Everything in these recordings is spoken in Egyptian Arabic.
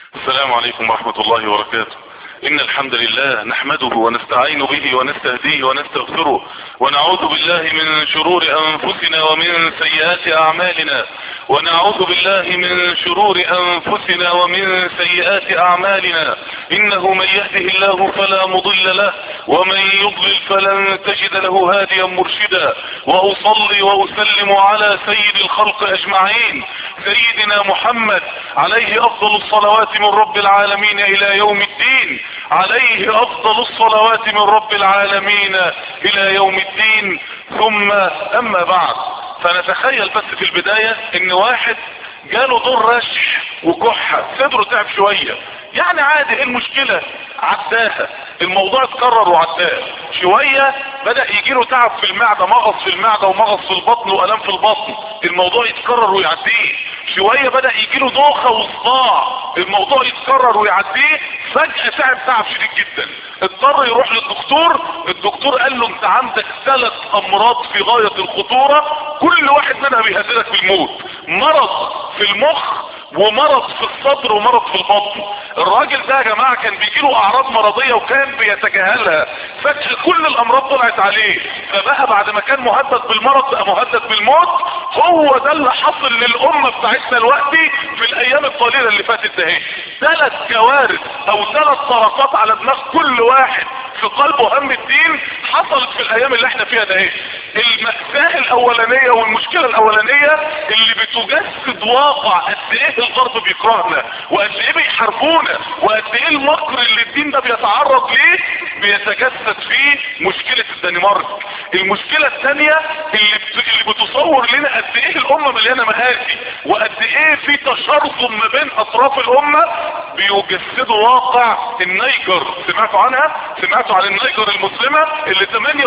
السلام عليكم ورحمة الله وبركاته إن الحمد لله نحمده ونستعين به ونستهديه ونستغفره ونعوذ بالله من شرور أنفسنا ومن سيئات أعمالنا ونعوذ بالله من شرور أنفسنا ومن سيئات أعمالنا إنه من يهده الله فلا مضل له ومن يضلل فلن تجد له هاديا مرشدا وأصلي وأسلم على سيد الخلق أجمعين سيدنا محمد عليه أفضل الصلوات من رب العالمين إلى يوم الدين عليه افضل الصلوات من رب العالمين الى يوم الدين ثم اما بعد فنتخيل بس في البداية ان واحد جاله دور رشح وكحة صدره تعب شوية يعني عادي ايه المشكلة عداها الموضوع اتكرر وعداه شوية بدأ يجيله تعب في المعدة مغص في المعدة ومغص في البطن والام في البطن الموضوع يتكرر ويعديه شوية بدأ يجيله دوخة وصداع الموضوع يتكرر ويعديه فجأة تعب تعب شديد جدا اضطر يروح للدكتور الدكتور قال له انت عندك ثلاث امراض في غاية الخطورة كل واحد منها بيهددك بالموت مرض في المخ ومرض في الصدر ومرض في البطن الراجل ده يا جماعة كان بيجيله اعراض مرضية وكان بيتجاهلها فجأة كل الامراض طلعت عليه فبقى بعد ما كان مهدد بالمرض بقى مهدد بالموت هو ده اللي حصل للامة بتاعتنا دلوقتي في الايام القليلة اللي فاتت ده ثلاث كوارث او ثلاث طرقات على دماغ كل واحد في قلبه هم الدين حصلت في الايام اللي احنا فيها ده ايه المأساة الاولانية والمشكلة الاولانية اللي بتجسد واقع قد ايه الغرب بيكرهنا وقد ايه بيحاربونا وقد ايه المكر اللي الدين ده بيتعرض ليه بيتجسد فيه مشكلة الدنمارك المشكلة الثانية اللي, بت... اللي بتصور لنا قد ايه الامة مليانة مآسي وقد ايه في تشرذم ما بين اطراف الامة بيجسدوا واقع النيجر سمعتوا عنها سمعتوا عن النيجر المسلمة اللي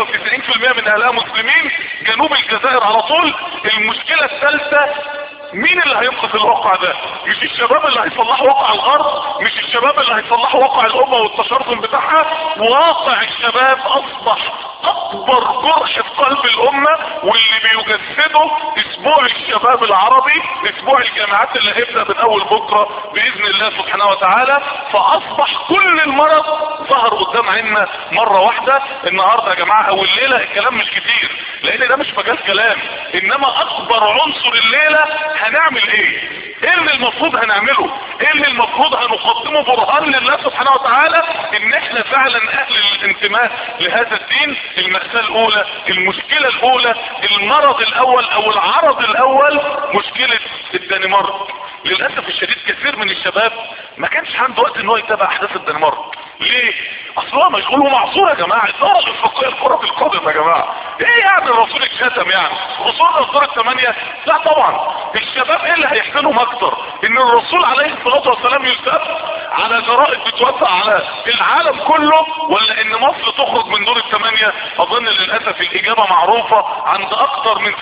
98% من اهلها مسلمين جنوب الجزائر على طول المشكلة الثالثة مين اللي هينقذ الواقع ده مش الشباب اللي هيصلحوا واقع الغرب مش الشباب اللي هيصلحوا واقع الامة والتشرذم بتاعها واقع الشباب اصبح اكبر جرح في قلب الامة واللي بيجسده اسبوع الشباب العربي اسبوع الجامعات اللي هيبدأ من اول بكرة باذن الله سبحانه وتعالى فاصبح كل المرض ظهر قدام عيننا مرة واحدة النهاردة يا جماعة او الليلة الكلام مش كتير لان ده مش مجال كلام انما اكبر عنصر الليلة هنعمل ايه ايه اللي المفروض هنعمله ايه اللي المفروض هنقدمه برهان لله سبحانه وتعالى ان احنا فعلا اهل الانتماء لهذا الدين المأساة الاولى المشكلة الاولى المرض الاول او العرض الاول مشكلة الدنمارك للأسف الشديد كثير من الشباب ما كانش عنده وقت ان هو يتابع احداث الدنمارك ليه اصلا مشغول ومعصور يا جماعة الدورة الافريقية الكرة القادم يا جماعة ايه يعني الرسول اتشتم يعني رسول الدور الثمانية لا طبعا الشباب ايه اللي هيحسنهم اكتر ان الرسول عليه الصلاة والسلام يساب على جرائد بتوسع على العالم كله ولا ان مصر تخرج من دور الثمانية اظن للأسف الاجابة معروفة عند اكتر من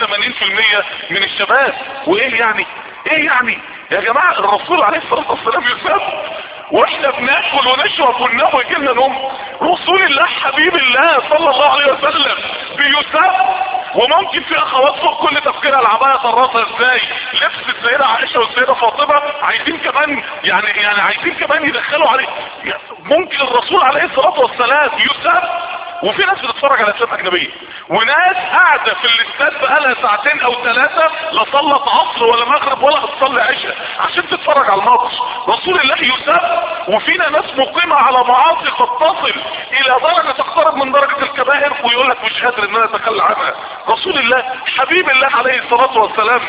70-80% من الشباب وايه يعني ايه يعني يا جماعة الرسول عليه الصلاة والسلام يساب واحنا بناكل ونشرب وننام ويجيلنا نوم رسول الله حبيب الله صلى الله عليه وسلم بيساب وممكن في اخوات فوق كل تفكيرها العباية طراسة ازاي لبس السيدة عائشة والسيدة فاطمة عايزين كمان يعني يعني عايزين كمان يدخلوا عليه ممكن الرسول عليه الصلاة والسلام يساب وفي ناس بتتفرج على افلام اجنبيه وناس قاعده في الاستاد بقالها ساعتين او ثلاثه لا صلت عصر ولا مغرب ولا هتصلي عشاء عشان تتفرج على الماتش رسول الله يساب وفينا ناس مقيمه على معاصي قد تصل الى درجه تقترب من درجه الكبائر ويقول لك مش قادر ان انا اتخلى عنها رسول الله حبيب الله عليه الصلاه والسلام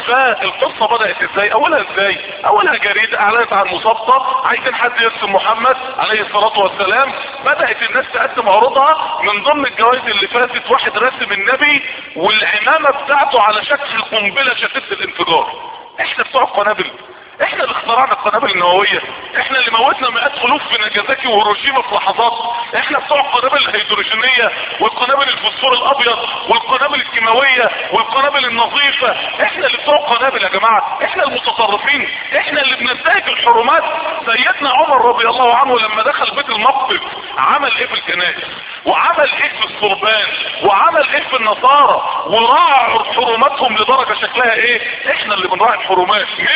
فالقصه بدات ازاي اولها ازاي اولها جريده اعلنت عن مسابقه عايزين حد يرسم محمد عليه الصلاه والسلام بدات الناس تقدم عروضها من ضمن الجوائز اللي فاتت واحد رسم النبي والعمامة بتاعته على شكل قنبلة شتت الانفجار احنا بتوع القنابل احنا اللي اخترعنا القنابل النووية احنا اللي موتنا مئات الوف في ناجازاكي وهيروشيما في لحظات احنا بتوع القنابل الهيدروجينية والقنابل الفوسفور الابيض والقنابل الكيماوية والقنابل النظيفة احنا اللي بتوع القنابل يا جماعة احنا المتطرفين احنا اللي بننتهك الحرمات سيدنا عمر رضي الله عنه لما دخل بيت المقدس عمل ايه في الكنائس وعمل ايه في الصربان وعمل ايه في النصارى وراعوا حرماتهم لدرجة شكلها ايه احنا اللي بنراعي الحرمات مش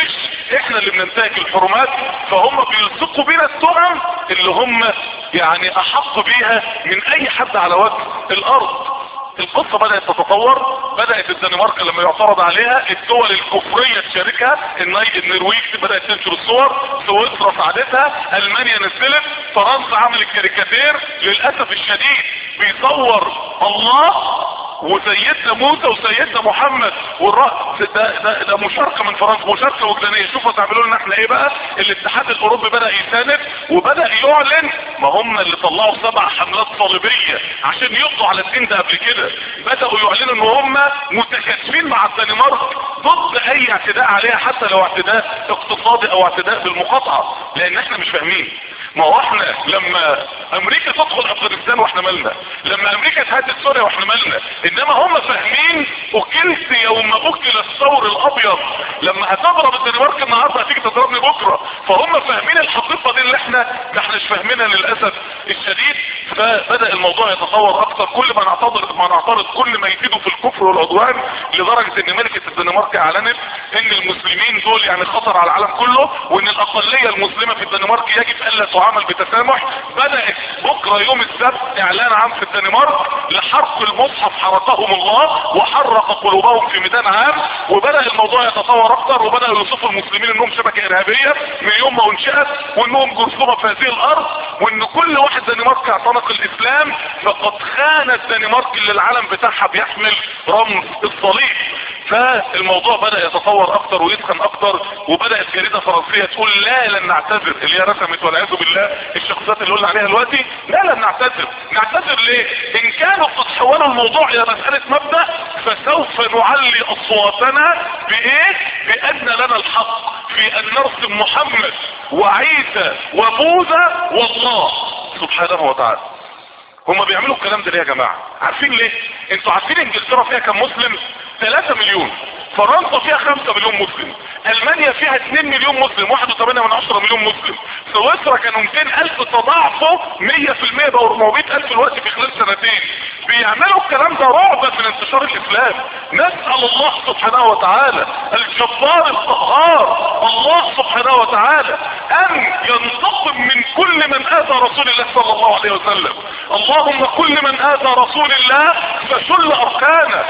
احنا اللي بننتهك الحرمات فهم بيلصقوا بينا التهم اللي هم يعني احق بيها من اي حد على وجه الارض القصة بدأت تتطور بدأت الدنمارك لما يعترض عليها الدول الكفرية تشاركها النرويج بدأت تنشر الصور سويسرا ساعدتها المانيا نزلت فرنسا عملت كاريكاتير للأسف الشديد بيصور الله وسيدنا موسى وسيدنا محمد والرأس ده, ده, ده مشاركة من فرنسا مشاركة وجدانية شوفوا تعملوا لنا احنا ايه بقى الاتحاد الاوروبي بدأ يساند وبدأ يعلن ما هم اللي طلعوا سبع حملات صليبية عشان يقضوا على الدين ده قبل كده بدأوا يعلنوا ان هم متكاتفين مع الدنمارك ضد اي اعتداء عليها حتى لو اعتداء اقتصادي او اعتداء بالمقاطعة لان احنا مش فاهمين ما هو احنا لما امريكا تدخل افغانستان واحنا مالنا لما امريكا تهدد سوريا واحنا مالنا انما هم فاهمين اكلت يوم اكل الثور الابيض لما هتضرب الدنمارك النهارده هتيجي تضربني بكره فهم فاهمين الحقيقه دي اللي احنا ما احناش فاهمينها للاسف الشديد فبدا الموضوع يتطور اكتر كل ما نعترض ما نعترض كل ما يفيدوا في الكفر والعدوان لدرجه ان ملكه الدنمارك اعلنت ان المسلمين دول يعني خطر على العالم كله وان الاقليه المسلمه في الدنمارك يجب الا تعامل بتسامح بدات بكره يوم السبت اعلان عام في الدنمارك لحرق المصحف حرقهم الله وحرق قلوبهم في ميدان عام وبدا الموضوع يتطور اكتر وبداوا يوصفوا المسلمين انهم شبكه ارهابيه من يوم ما انشئت وانهم جرثومه في هذه الارض وان كل واحد دنمارك اعتنق الاسلام فقد خان الدنمارك اللي العلم بتاعها بيحمل رمز الصليب فالموضوع بدأ يتطور اكتر ويسخن اكتر وبدأت جريدة فرنسية تقول لا لن نعتذر اللي هي رسمت والعياذ بالله الشخصيات اللي قلنا عليها دلوقتي لا لن نعتذر نعتذر ليه ان كانوا قد حولوا الموضوع الى مسألة مبدأ فسوف نعلي اصواتنا بايه بان لنا الحق في ان نرسم محمد وعيسى وبوذا والله سبحانه وتعالى هما بيعملوا الكلام ده ليه يا جماعة عارفين ليه انتوا عارفين انجلترا فيها كم مسلم 3 مليون فرنسا فيها 5 مليون مسلم المانيا فيها 2 مليون مسلم 1.8 من 10 مليون مسلم سويسرا كانوا 200 الف تضاعفوا 100% بقوا 400 الف الوقت في خلال سنتين بيعملوا الكلام ده رعبا من انتشار الاسلام نسأل الله سبحانه وتعالى الجبار القهار الله سبحانه وتعالى ان ينتقم من كل من اذى رسول الله صلى الله عليه وسلم اللهم كل من اذى رسول الله فشل اركانه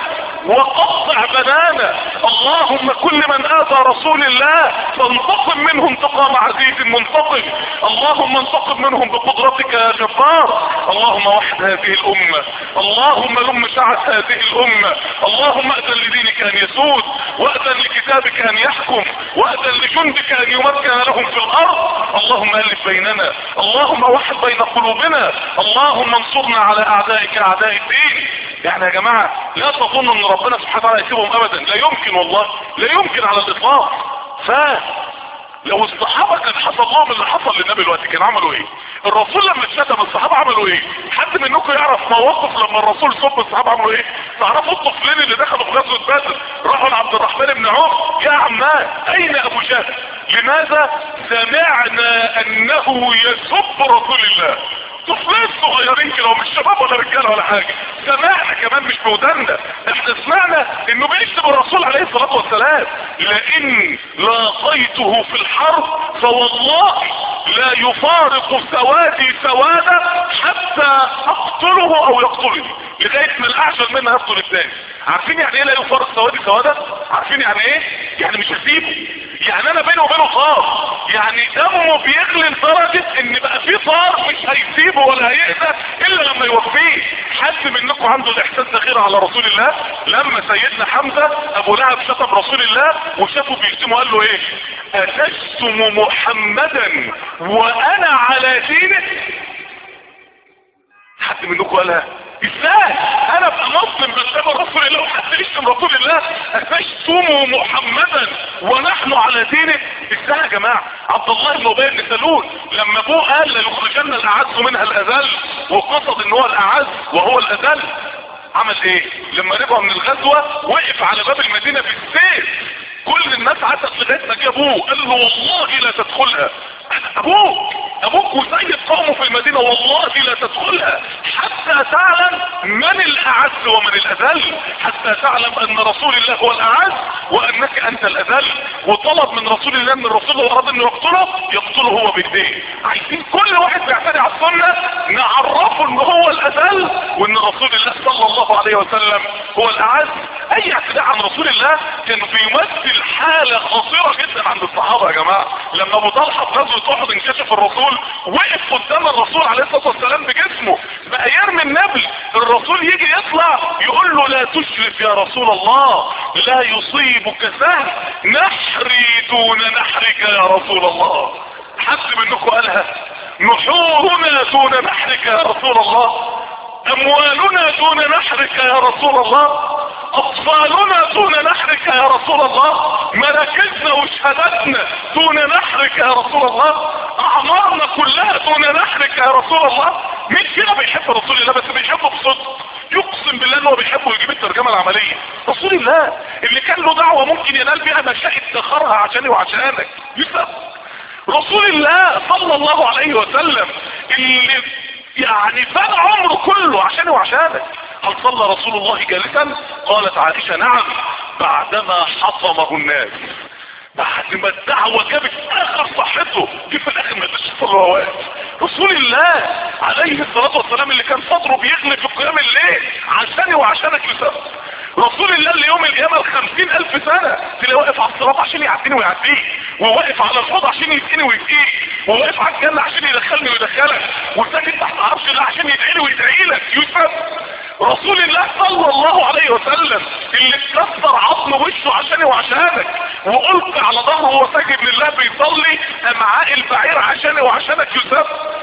وقطع بنانه اللهم كل من اذى رسول الله فانتقم منه انتقام عزيز منتقم اللهم انتقم منهم بقدرتك يا جبار اللهم وحد هذه الامة اللهم لم شعث هذه الامة اللهم اذن لدينك ان يسود واذن لكتابك ان يحكم واذن لجندك ان يمكن لهم في الارض اللهم الف بيننا اللهم وحد بين قلوبنا اللهم انصرنا على اعدائك اعداء الدين يعني يا جماعة لا تظن ان ربنا سبحانه وتعالى يسيبهم ابدا لا يمكن والله لا يمكن على الاطلاق ف لو الصحابة كان حصل لهم اللي حصل للنبي دلوقتي كان عملوا ايه الرسول لما اتشتم الصحابة عملوا ايه حد منكم يعرف مواقف لما الرسول صب الصحابة عملوا ايه تعرفوا الطفلين اللي دخلوا في غزوة بدر راحوا لعبد الرحمن بن عوف يا عمان اين ابو جهل لماذا سمعنا انه يسب رسول الله طفلين صغيرين كده ومش شباب ولا رجاله ولا حاجه سمعنا كمان مش بودنا احنا سمعنا انه بيكتب الرسول عليه الصلاه والسلام لئن لاقيته في الحرب فوالله لا يفارق سوادي سوادا حتى اقتله او يقتلني لغايه ما الاعجل منها يقتل الثاني عارفين يعني ايه لا يفارق سوادي سوادا عارفين يعني ايه يعني مش هسيبه يعني انا بينه وبينه طار يعني دمه بيغلي لدرجة ان بقى في طار مش هيسيبه ولا هيقدر الا لما يوفيه حد منكم عنده الاحساس ده غير على رسول الله لما سيدنا حمزة ابو لهب شتم رسول الله وشافه بيشتمه قال له ايه اتشتم محمدا وانا على دينه حد منكم قالها ازاي انا ابقى مسلم بسبب رسول الله وحد يشتم رسول الله اتشتموا محمدا ونحن على دينه ازاي يا جماعه عبد الله بن ابي بن سلول لما ابوه قال ليخرجن الاعز منها الاذل وقصد ان هو الاعز وهو الاذل عمل ايه لما رجعوا من الغزوه وقف على باب المدينه بالسيف كل الناس عدت لغايه ما جه ابوه قال له والله لا تدخلها ابوك ابوك وسيد قومه في المدينة والله لا تدخلها حتى تعلم من الاعز ومن الاذل حتى تعلم ان رسول الله هو الاعز وانك انت الاذل وطلب من رسول الله ان الرسول لو اراد انه يقتله يقتله هو بايديه عايزين كل واحد بيعتدي على السنة نعرفه ان هو الاذل وان رسول الله صلى الله عليه وسلم هو الاعز اي اعتداء عن رسول الله كان بيمثل حالة خطيرة جدا عند الصحابة يا جماعة لما ابو طلحة في غزوة احد انكشف الرسول وقف قدام الرسول عليه الصلاة والسلام بجسمه بقى يرمي النبل الرسول يجي يطلع يقول له لا تشرف يا رسول الله لا يصيبك سهل نحري دون نحرك يا رسول الله حد منكم قالها نحورنا دون نحرك يا رسول الله اموالنا دون نحرك يا رسول الله اطفالنا دون نحرك يا رسول الله مراكزنا وشهادتنا دون نحرك يا رسول الله اعمارنا كلها دون نحرك يا رسول الله مين فينا بيحب رسول الله بس بيحبه بصدق يقسم بالله انه بيحبه ويجيب الترجمة العملية رسول الله اللي كان له دعوة ممكن ينال بها مشاهد ادخرها عشاني وعشانك يسأل رسول الله صلى الله عليه وسلم اللي يعني فات عمره كله عشاني وعشانك هل صلى رسول الله جالسا قالت عائشة نعم بعدما حطمه الناس بعد ما الدعوة جابت اخر صحته دي في الاخر ما يقدرش يصلي وهو واقف رسول الله عليه الصلاة والسلام اللي كان صدره بيغلي في قيام الليل عشاني وعشانك يسبب رسول الله اللي يوم القيامة الخمسين الف سنة تلاقيه واقف على الصراط عشان يعديني ويعديه وواقف على الحوض عشان يسقيني ويسقيك وواقف على الجنة عشان يدخلني ويدخلك وساكن تحت عرش الله عشان يدعيني ويدعي لك يوسف رسول الله صلى الله عليه وسلم اللي اتكسر عظم وشه عشاني وعشانك والقى على ظهره وهو ساجد لله بيصلي امعاء البعير عشاني وعشانك يوسف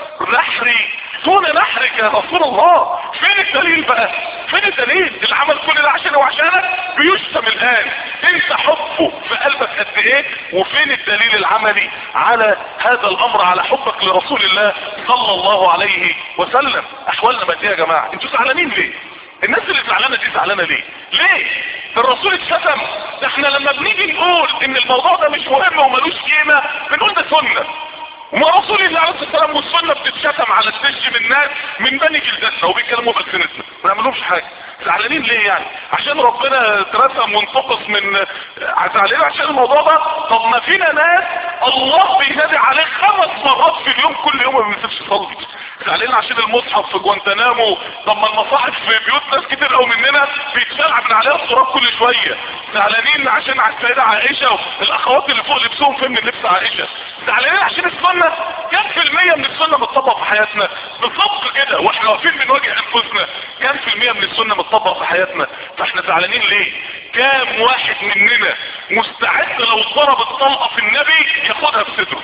نحري دون نحرك يا رسول الله فين الدليل بقى فين الدليل العمل كل ده عشاني وعشانك بيشتم الان انت حبه في قلبك قد ايه وفين الدليل العملي على هذا الامر على حبك لرسول الله صلى الله عليه وسلم احوالنا بقت ايه يا جماعه انتوا زعلانين ليه الناس اللي زعلانه دي زعلانه ليه ليه الرسول اتشتم ده احنا لما بنيجي نقول ان الموضوع ده مش مهم وملوش قيمه بنقول ده سنه وما رسول الله عليه الصلاه والسلام والسنه بتتشتم على الدش من الناس من بني جلدتنا وبيتكلموا بألسنتنا ما نعملهمش حاجه زعلانين ليه يعني عشان ربنا اترسم وانتقص من زعلانين عشان الموضوع ده طب ما فينا ناس الله بينادي عليه خمس مرات في اليوم كل يوم ما بينسيبش يصلي زعلانين عشان المصحف في جوانتنامو طب ما المصاحف في بيوت ناس كتير قوي مننا بيتشرع من عليها التراب كل شويه زعلانين عشان على السيده عائشه والاخوات اللي فوق لبسهم فين من لبس عائشه زعلانين عشان السنه كام في المية من السنه متطبق في حياتنا بالظبط كده واحنا واقفين بنواجه انفسنا كام في المية من السنه متطبق في حياتنا فاحنا زعلانين ليه كام واحد مننا مستعد لو ضربت طلقه في النبي ياخدها في صدره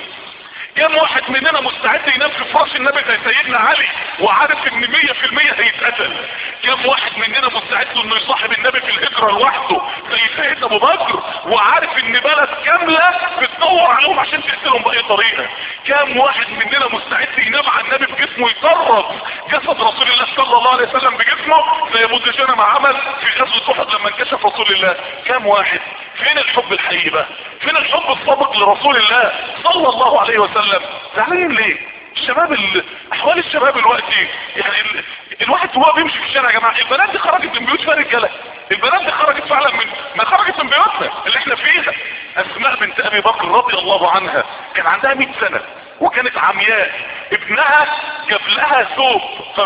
كم واحد مننا مستعد ينام في فراش النبي زي سيدنا علي وعارف ان مية في المية هيتقتل كم واحد مننا مستعد انه يصاحب النبي في الهجرة لوحده زي سيدنا ابو بكر وعارف ان بلد كاملة بتدور عليهم عشان تقتلهم باي طريقة كم واحد مننا مستعد ينام على النبي في جسمه يطرب جسد رسول الله صلى الله عليه وسلم بجسمه زي ابو دجانة ما عمل في غزوة احد لما انكشف رسول الله كم واحد فين الحب الحقيقي بقى فين الحب الصادق لرسول الله صلى الله عليه وسلم زعلانين ليه الشباب ال... احوال الشباب دلوقتي يعني ال... الواحد وهو بيمشي في الشارع يا جماعه البنات دي خرجت من بيوت فيها رجاله البنات دي خرجت فعلا من ما خرجت من بيوتنا اللي احنا فيها اسماء بنت ابي بكر رضي الله عنها كان عندها 100 سنه وكانت عمياء ابنها جاب لها ثوب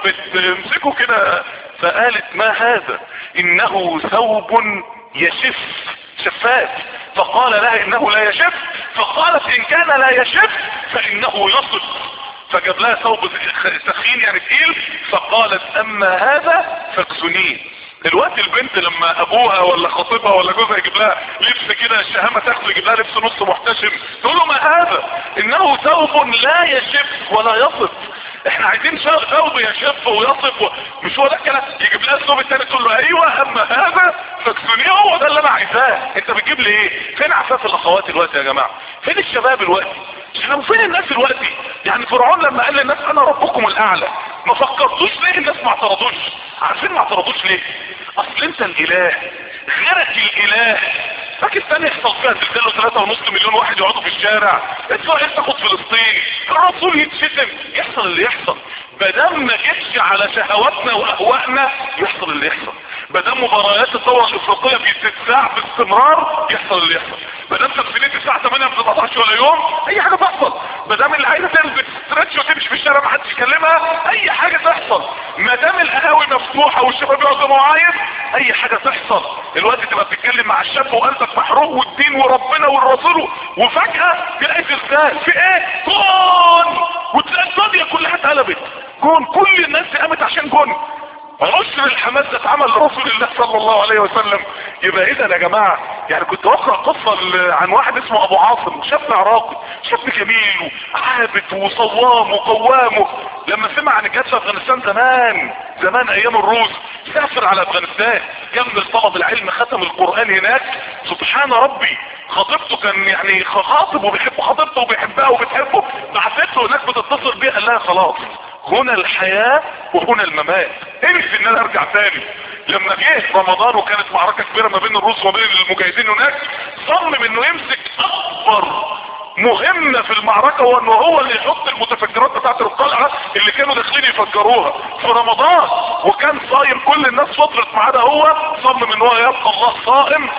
فبتمسكه كده فقالت ما هذا انه ثوب يشف شفاف فقال لها انه لا يشف فقالت ان كان لا يشف فانه يصف فجاب لها ثوب سخين يعني تقيل فقالت اما هذا فاكسنيه دلوقتي البنت لما ابوها ولا خطيبها ولا جوزها يجيب لها لبس كده الشهامة تاخده يجيب لها لبس نص محتشم تقول له ما هذا انه ثوب لا يشف ولا يصف احنا عايزين ثوب يشف ويصف و... مش هو ده الكلام يجيب لها الثوب التاني تقول له ايوه اما هذا فاكسونيه هو ده اللي انا عايزاه انت بتجيب لي ايه فين عفاف الاخوات دلوقتي يا جماعه فين الشباب دلوقتي احنا فين الناس دلوقتي يعني فرعون لما قال للناس انا ربكم الاعلى ما فكرتوش ليه الناس ما اعترضوش عارفين ما اعترضوش ليه اصل انت الاله غيرك الاله لكن ثاني يحصل فيها زلزال وثلاثة ونص مليون واحد يقعدوا في الشارع اسرائيل تاخد فلسطين الرسول يتشتم يحصل اللي يحصل بدل ما جتش على شهواتنا واهوائنا يحصل اللي يحصل بدل مباريات الدورة الافريقية بتتساع باستمرار يحصل اللي يحصل بدل تمثيلية الساعة 8 ما بتتقطعش ولا يوم اي حاجة تحصل بدل اللي عايزة تلبس ستريتش وتمشي في الشارع ما حدش يكلمها اي حاجة تحصل ما دام القهاوي مفتوحة والشباب يقعدوا معايز اي حاجة تحصل الوقت تبقى بتتكلم مع الشاب وقلبك محروق والدين وربنا والرسول وفجأة تلاقي زلزال في ايه؟ كون وتلاقي الدنيا كلها اتقلبت كون كل الناس قامت عشان كون عشر الحماس ده اتعمل لرسول الله صلى الله عليه وسلم يبقى اذا يا جماعة يعني كنت اقرأ قصة عن واحد اسمه ابو عاصم شاب عراقي شاب جميل وعابد وصوام وقوام لما سمع عن جهاد في افغانستان زمان زمان ايام الروس سافر على افغانستان كمل طلب العلم ختم القرآن هناك سبحان ربي خطيبته كان يعني خاطب وبيحب خطيبته وبيحبها وبتحبه بعثت له هناك بتتصل بيها قال لها خلاص هنا الحياة وهنا الممات انسي ان انا ارجع تاني لما جه رمضان وكانت معركة كبيرة ما بين الروس وما بين المجاهدين هناك صمم انه يمسك اكبر مهمة في المعركة وانه هو اللي يحط المتفجرات بتاعت القلعة اللي كانوا داخلين يفجروها في رمضان وكان صايم كل الناس فترة ما عدا هو صمم ان هو يبقى الله صائم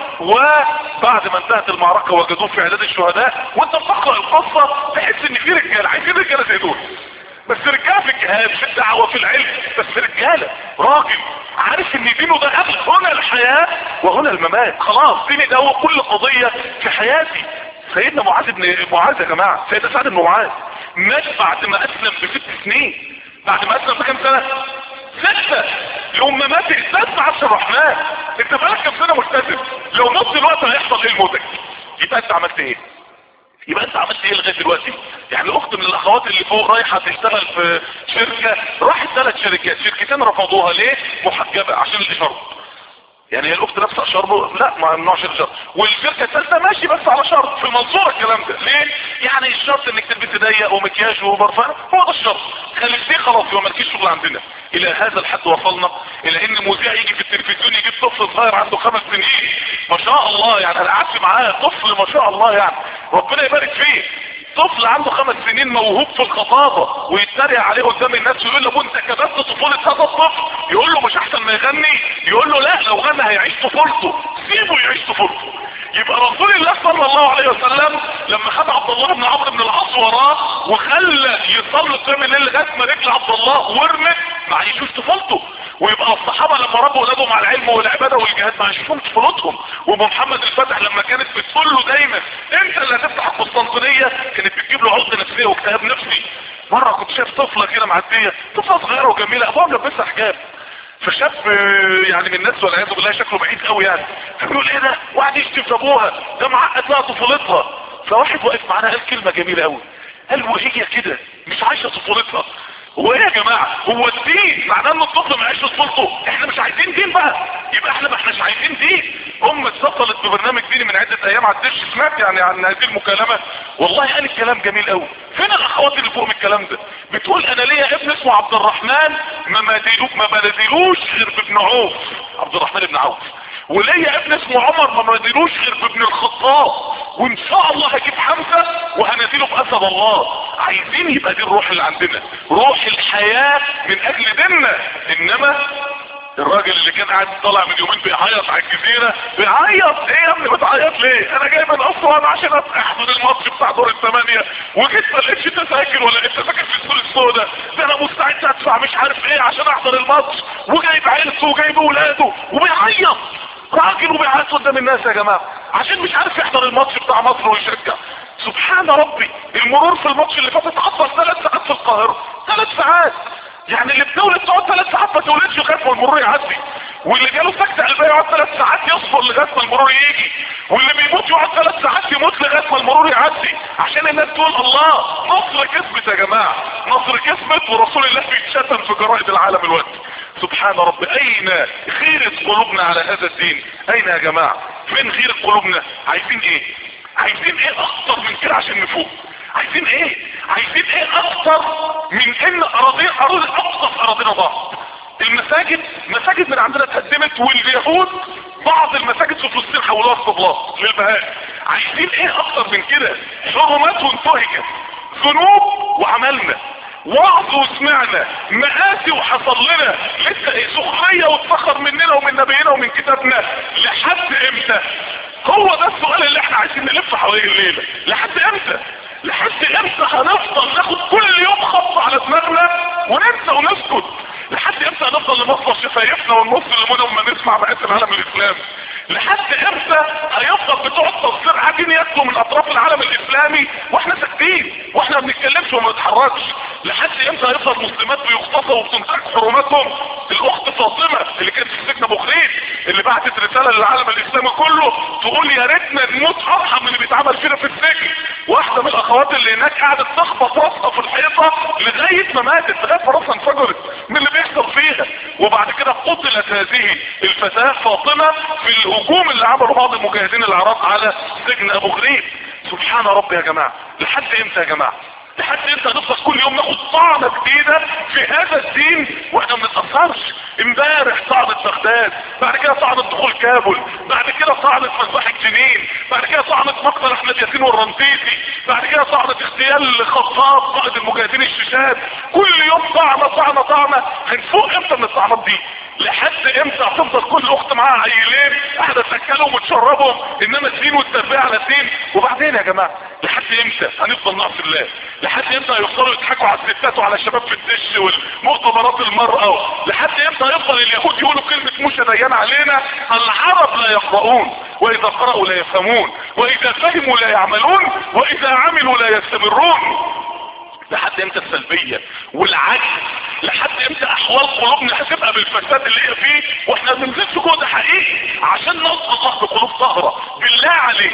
وبعد ما انتهت المعركة وجدوه في اعداد الشهداء وانت بتقرأ القصة تحس ان في رجال عايزين رجالة زي دول بس رجاله في الجهاد في الدعوة في العلم بس رجالة راجل عارف ان دينه ده قبل هنا الحياة وهنا الممات خلاص ديني ده هو كل قضية في حياتي سيدنا معاذ بن معاذ يا جماعة سيدنا سعد بن معاذ مات بعد ما اسلم بست سنين بعد ما اسلم بكام سنة ستة يوم ما مات استاذ عبد الرحمن انت بقالك كام سنة ملتزم لو نص الوقت هيحصل ايه لموتك يبقى انت عملت ايه يبقى انت عملت ايه لغايه دلوقتي يعني اخت من الاخوات اللي فوق رايحه تشتغل في شركه راحت ثلاث شركات شركتين رفضوها ليه محجبه عشان الاشاره يعني هي الاخت نفسها شرب لا ما ممنوعش الشرط والشركه الثالثه ماشي بس على شرط في المنصوره الكلام ده ليه يعني الشرط انك تلبس ضيق ومكياج وبرفان هو ده الشرط خليك دي خلاص يبقى مالكيش شغل عندنا الى هذا الحد وصلنا الى ان مذيع يجي في التلفزيون يجيب طفل صغير عنده خمس سنين ما شاء الله يعني انا قعدت معاه طفل ما شاء الله يعني ربنا يبارك فيه طفل عنده خمس سنين موهوب في الخطابة ويتريق عليه قدام الناس ويقول له انت كبست طفولة هذا الطفل يقول له مش احسن ما يغني يقول له لا لو غنى هيعيش طفولته سيبه يعيش طفولته يبقى رسول الله صلى الله عليه وسلم لما خد عبد الله بن عمرو بن العاص وراه وخلى يصلي قيام الليل لغايه ما رجل عبد الله ورمت ما عيشوش طفولته ويبقى الصحابة لما ربوا ولادهم على العلم والعبادة والجهاد ما عيشوش طفولتهم ومحمد الفتح لما كانت بتقول له دايما انت اللي هتفتح القسطنطينية كانت بتجيب له عقد نفسية واكتئاب نفسي مرة كنت شايف طفلة كده معدية طفلة صغيرة وجميلة ابوها ملبسها حجاب فشاب يعني من الناس والعياذ بالله شكله بعيد قوي يعني فبيقول ايه ده وقعد يشتم في ابوها ده معقد لها طفولتها فواحد واقف معانا قال كلمة جميلة قوي قال وهي كده مش عايشة طفولتها هو ايه يا جماعة هو الدين معناه ان الطفل ما يعيش طفولته احنا مش عايزين دين بقى يبقى احنا ما احناش عايزين دين ام اتصلت ببرنامج ديني من عدة ايام على الدش سمعت يعني عن هذه المكالمة والله قال الكلام جميل قوي فين الاخوات اللي فوق من الكلام ده بتقول انا ليا ابن اسمه عبد الرحمن ما مديلوش ما بلديلوش غير بابن عوف عبد الرحمن بن عوف وليا ابن اسمه عمر ما مديلوش غير بابن الخطاب وان شاء الله هجيب حمزة وهنزله باسد الله عايزين يبقى دي الروح اللي عندنا روح الحياة من اجل ديننا انما الراجل اللي كان قاعد طالع من يومين بيعيط على الجزيرة بيعيط ايه يا ابني بتعيط ليه انا جاي من اسوان عشان احضر الماتش بتاع دور الثمانية وجيت ما لقيتش تذاكر ولا لقيت تذاكر في السوق السوداء ده انا مستعد ادفع مش عارف ايه عشان احضر الماتش وجايب عيلته وجايب ولاده وبيعيط راجل وبيعيط قدام الناس يا جماعة عشان مش عارف يحضر الماتش بتاع مصر ويشجع سبحان ربي المرور في الماتش اللي فات اتعطل ثلاث ساعات في القاهرة ثلاث ساعات يعني اللي بتولد تقعد ثلاث ساعات ما تولدش لغايه ما المرور يعدي واللي جاله سكته قلبيه يقعد ثلاث ساعات يصبر لغايه ما المرور يجي واللي بيموت يقعد ثلاث ساعات يموت لغايه ما المرور يعدي عشان الناس تقول الله مصر كسبت يا جماعه مصر كسبت ورسول الله بيتشتم في جرائد العالم الوقت سبحان رب اين خيرة قلوبنا على هذا الدين اين يا جماعة فين خيرة قلوبنا عايزين ايه عايزين ايه اكتر من كده عشان نفوق عايزين ايه عايزين ايه اكتر من ان اراضي اراضي اقصى في اراضينا ضاعت المساجد مساجد من عندنا اتهدمت واليهود بعض المساجد في فلسطين حولوها اسطبلات للبهاء عايزين ايه اكتر من كده حرمات وانتهكت ذنوب وعملنا وعظ وسمعنا مآسي وحصل لنا لسه ايه سخرية واتفخر مننا ومن نبينا ومن كتابنا لحد امتى هو ده السؤال اللي احنا عايزين نلف حواليه الليلة لحد امتى لحد امتى هنفضل ناخد كل يوم خط على دماغنا وننسى ونسكت لحد امتى هنفضل نمصر شفايفنا ونبص لمنا وما نسمع مقاس العالم الاسلامي لحد امتى هيفضل بتوع التصدير قاعدين ياكلوا من اطراف العالم الاسلامي واحنا ساكتين واحنا ما بنتكلمش وما بنتحركش لحد امتى هيفضل المسلمات بيغتصبوا وبتنتهك حرماتهم الاخت فاطمه اللي كانت في سجن ابو خليل اللي بعتت رساله للعالم الاسلامي كله تقول يا ريتنا نموت ارحم من اللي بيتعمل فينا في السجن واحده من الاخوات اللي هناك قعدت تخبط راسها في الحيطه لغايه ما ماتت لغايه ما راسها انفجرت من اللي بيحصل فيها وبعد كده قتلت هذه الفتاه فاطمه في الهجوم اللي عمله بعض المجاهدين العراق على سجن ابو غريب سبحان ربي يا جماعه لحد امتى يا جماعه لحد امتى نفضل كل يوم ناخد طعنه جديده في هذا الدين واحنا ما بنتاثرش امبارح طعنه بغداد بعد كده طعنه دخول كابل بعد كده طعنه مذبحه جنين بعد كده طعنه مقتل احمد ياسين والرنتيسي بعد كده طعنه اغتيال خطاب قائد المجاهدين الشيشات كل يوم طعنه طعنه طعنه هنفوق امتى من الطعنات دي لحد امتى هتفضل كل اخت معاها عيلين قاعده تاكلهم وتشربهم انما الدين والتربيه على الدين وبعدين يا جماعه لحد امتى هنفضل نعصي الله لحد امتى هيفضلوا يضحكوا على الستات وعلى الشباب في الدش والمؤتمرات المرأة لحد امتى هيفضل اليهود يقولوا كلمة موسى ديان علينا العرب لا يقرؤون واذا قرأوا لا يفهمون واذا فهموا لا يعملون واذا عملوا لا يستمرون لحد امتى السلبية والعجز لحد امتى احوال قلوبنا هتبقى بالفساد اللي هي فيه واحنا ما بننزلش جوه ده حقيقي عشان نوصل الله بقلوب طاهرة بالله عليك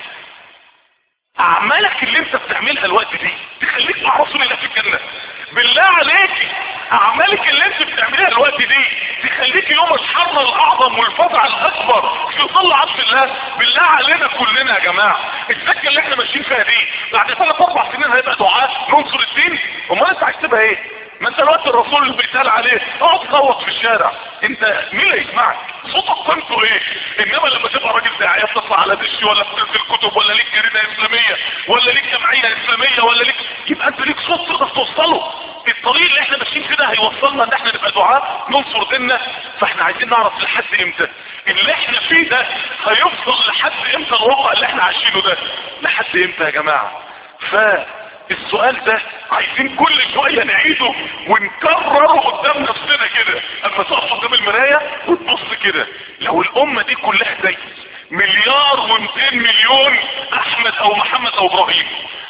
اعمالك اللي انت بتعملها الوقت دي تخليك مع رسول الله في الجنة بالله عليك اعمالك اللي انت بتعملها الوقت دي تخليك يوم الحر الاعظم والفزع الاكبر في ظل عرش الله بالله علينا كلنا يا جماعة السكة اللي احنا ماشيين فيها دي بعد ثلاث اربع سنين هيبقى دعاء ننصر الدين امال انت عايز تبقى ايه ما انت الوقت الرسول اللي بيتقال عليه اقعد تصوت في الشارع انت مين اللي يسمعك صوتك قيمته ايه انما لما تبقى راجل داعيه بتطلع على دش ولا بتنزل كتب ولا ليك جريده اسلاميه ولا ليك جمعيه اسلاميه ولا ليك يبقى انت ليك صوت تقدر توصله الطريق اللي احنا ماشيين فيه ده هيوصلنا ان احنا نبقى دعاء ننصر ديننا فاحنا عايزين نعرف لحد امتى اللي احنا فيه ده هيفضل لحد امتى الواقع اللي احنا عايشينه ده لحد امتى يا جماعه ف السؤال ده عايزين كل شوية نعيده ونكرره قدام نفسنا كده اما تقف قدام المراية وتبص كده لو الامة دي كلها زي مليار ومتين مليون احمد او محمد او ابراهيم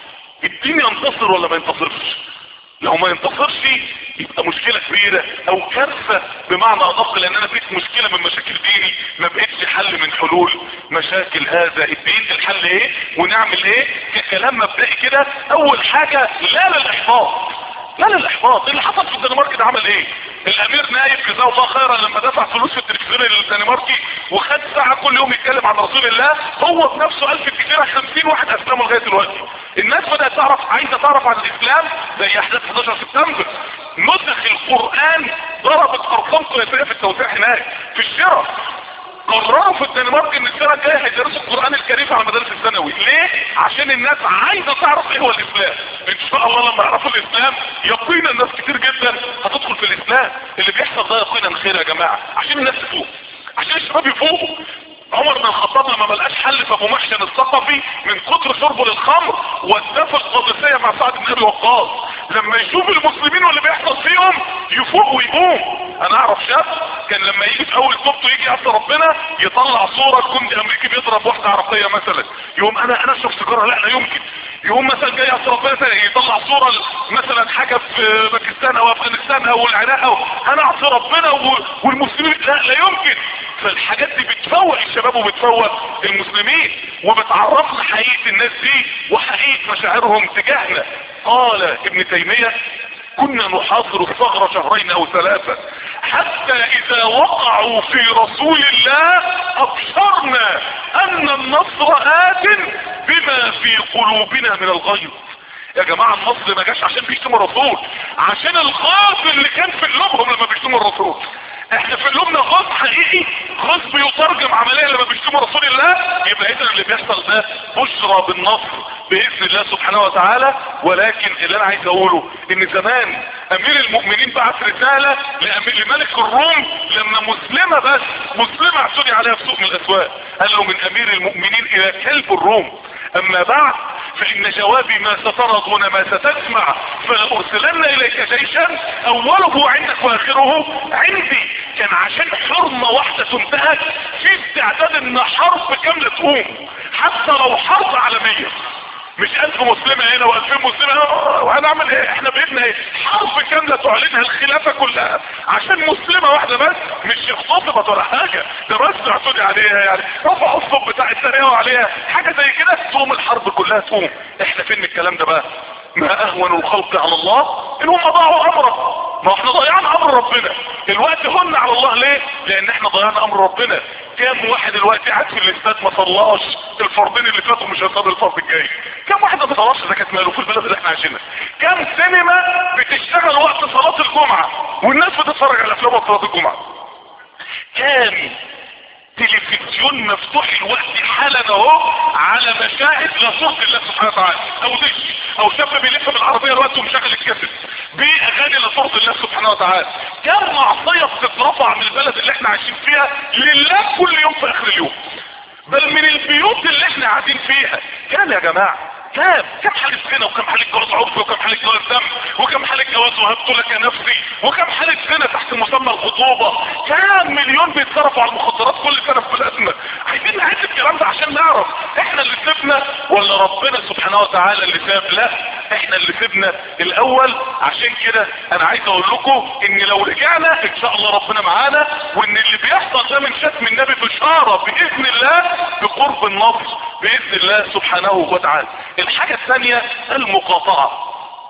الدين ينتصر ولا ما ينتصرش لو ما ينتصرش يبقى مشكلة كبيرة او كارثة بمعنى ادق لان انا بقيت مشكلة من مشاكل ديني ما بقيتش حل من حلول مشاكل هذا الدين الحل ايه ونعمل ايه ككلام مبدئي كده اول حاجة لا للاحباط لا للاحباط اللي حصل في الدنمارك ده عمل ايه الامير نايف جزاه الله خيرا لما دفع فلوس في التلفزيون الدنماركي وخد ساعة كل يوم يتكلم عن رسول الله هو بنفسه قال في الجزيرة 50 واحد اسلموا لغاية دلوقتي الناس بدأت تعرف عايزة تعرف عن الاسلام زي احداث 11 سبتمبر نسخ القرآن ضربت ارقام قياسية في التوزيع هناك في الشرع قرروا في الدنمارك ان السنة الجاية هيدرسوا القرآن الكريم على المدارس الثانوي ليه؟ عشان الناس عايزة تعرف ايه هو الاسلام ان شاء الله لما يعرفوا الاسلام يقينا الناس كتير جدا هتدخل في الاسلام اللي بيحصل ده يقينا خير يا جماعة عشان الناس تفوق عشان الشباب يفوقوا عمر بن الخطاب لما ملقاش حل في ابو محسن الثقفي من كتر شربه للخمر وداه في القادسيه مع سعد بن ابي وقاص لما يشوف المسلمين واللي بيحصل فيهم يفوق ويقوم انا اعرف شاب كان لما يجي في اول توبته يجي عبد ربنا يطلع صوره جندي امريكي بيضرب واحده عراقيه مثلا يقوم انا انا اشرب سيجاره لا لا يمكن يقوم مثلا جاي عبد ربنا يطلع صوره مثلا حاجه في باكستان او افغانستان او العراق او انا اعصي ربنا والمسلمين لا لا يمكن فالحاجات دي بتفوق الشباب وبتفوق المسلمين وبتعرفنا حقيقة الناس دي وحقيقة مشاعرهم تجاهنا قال ابن تيمية كنا نحاصر الثغرة شهرين او ثلاثة حتى اذا وقعوا في رسول الله ابشرنا ان النصر ات بما في قلوبنا من الغيظ يا جماعة النصر ما جاش عشان بيشتموا الرسول عشان الغاز اللي كان في قلوبهم لما بيشتموا الرسول احنا في قلوبنا غصب حقيقي غصب يترجم عمليا لما بيشتموا رسول الله يبقى اذا اللي بيحصل ده بشرى بالنصر باذن الله سبحانه وتعالى ولكن اللي انا عايز اقوله ان زمان امير المؤمنين بعت رساله لأمير لملك الروم لما مسلمه بس مسلمه اعتدي عليها في سوق من الاسواق قال له من امير المؤمنين الى كلب الروم اما بعد فان جوابي ما سترى دون ما ستسمع فلارسلن اليك جيشا اوله عندك واخره عندي كان عشان حرمة واحدة تنتهك في استعداد ان حرب كاملة تقوم حتى لو حرب عالمية مش الف مسلمة هنا والفين مسلمة هنا وهنعمل ايه احنا بايدنا ايه حرب كاملة تعلنها الخلافة كلها عشان مسلمة واحدة بس مش اغتصبت ولا حاجة ده بس اعتدي عليها يعني رفعوا الصوت بتاع التريقة عليها حاجة زي كده تقوم الحرب كلها تقوم احنا فين من الكلام ده بقى ما اهون الخلق على الله ان هم ضاعوا امره ما احنا ضيعنا امر ربنا الوقت هن على الله ليه لان احنا ضيعنا امر ربنا كام واحد دلوقتي قاعد في الاستاد ما صلاش الفرضين اللي فاتوا مش هيصلي الفرض الجاي كام واحد ما صلاش زكاه ماله في البلد اللي احنا عايشينها كام سينما بتشتغل وقت صلاه الجمعه والناس بتتفرج على افلام وقت صلاه الجمعه كام تلفزيون مفتوح الوقت حالا اهو على مشاهد لصوت الله سبحانه وتعالى او دش او شاب بيلف بالعربيه الوقت ومشغل الكاسيت باغاني لصوت الله سبحانه وتعالى كم معصيه بتترفع من البلد اللي احنا عايشين فيها لله كل يوم في اخر اليوم بل من البيوت اللي احنا قاعدين فيها كام يا جماعه كام كم حالة زنا وكم حالة جواز عرفي وكم حالة جواز دم وكم حالة جواز وهبت لك نفسي وكم حالة زنا تحت مسمى الخطوبة كام مليون بيتصرفوا على المخدرات كل سنة في بلادنا عايزين نعيش الكلام ده عشان نعرف احنا اللي سيبنا ولا ربنا سبحانه وتعالى اللي ساب لا احنا اللي سيبنا الاول عشان كده انا عايز اقول لكم ان لو رجعنا ان شاء الله ربنا معانا وان اللي بيحصل ده من شتم النبي بشارة باذن الله بقرب النصر باذن الله سبحانه وتعالى الحاجة الثانية المقاطعة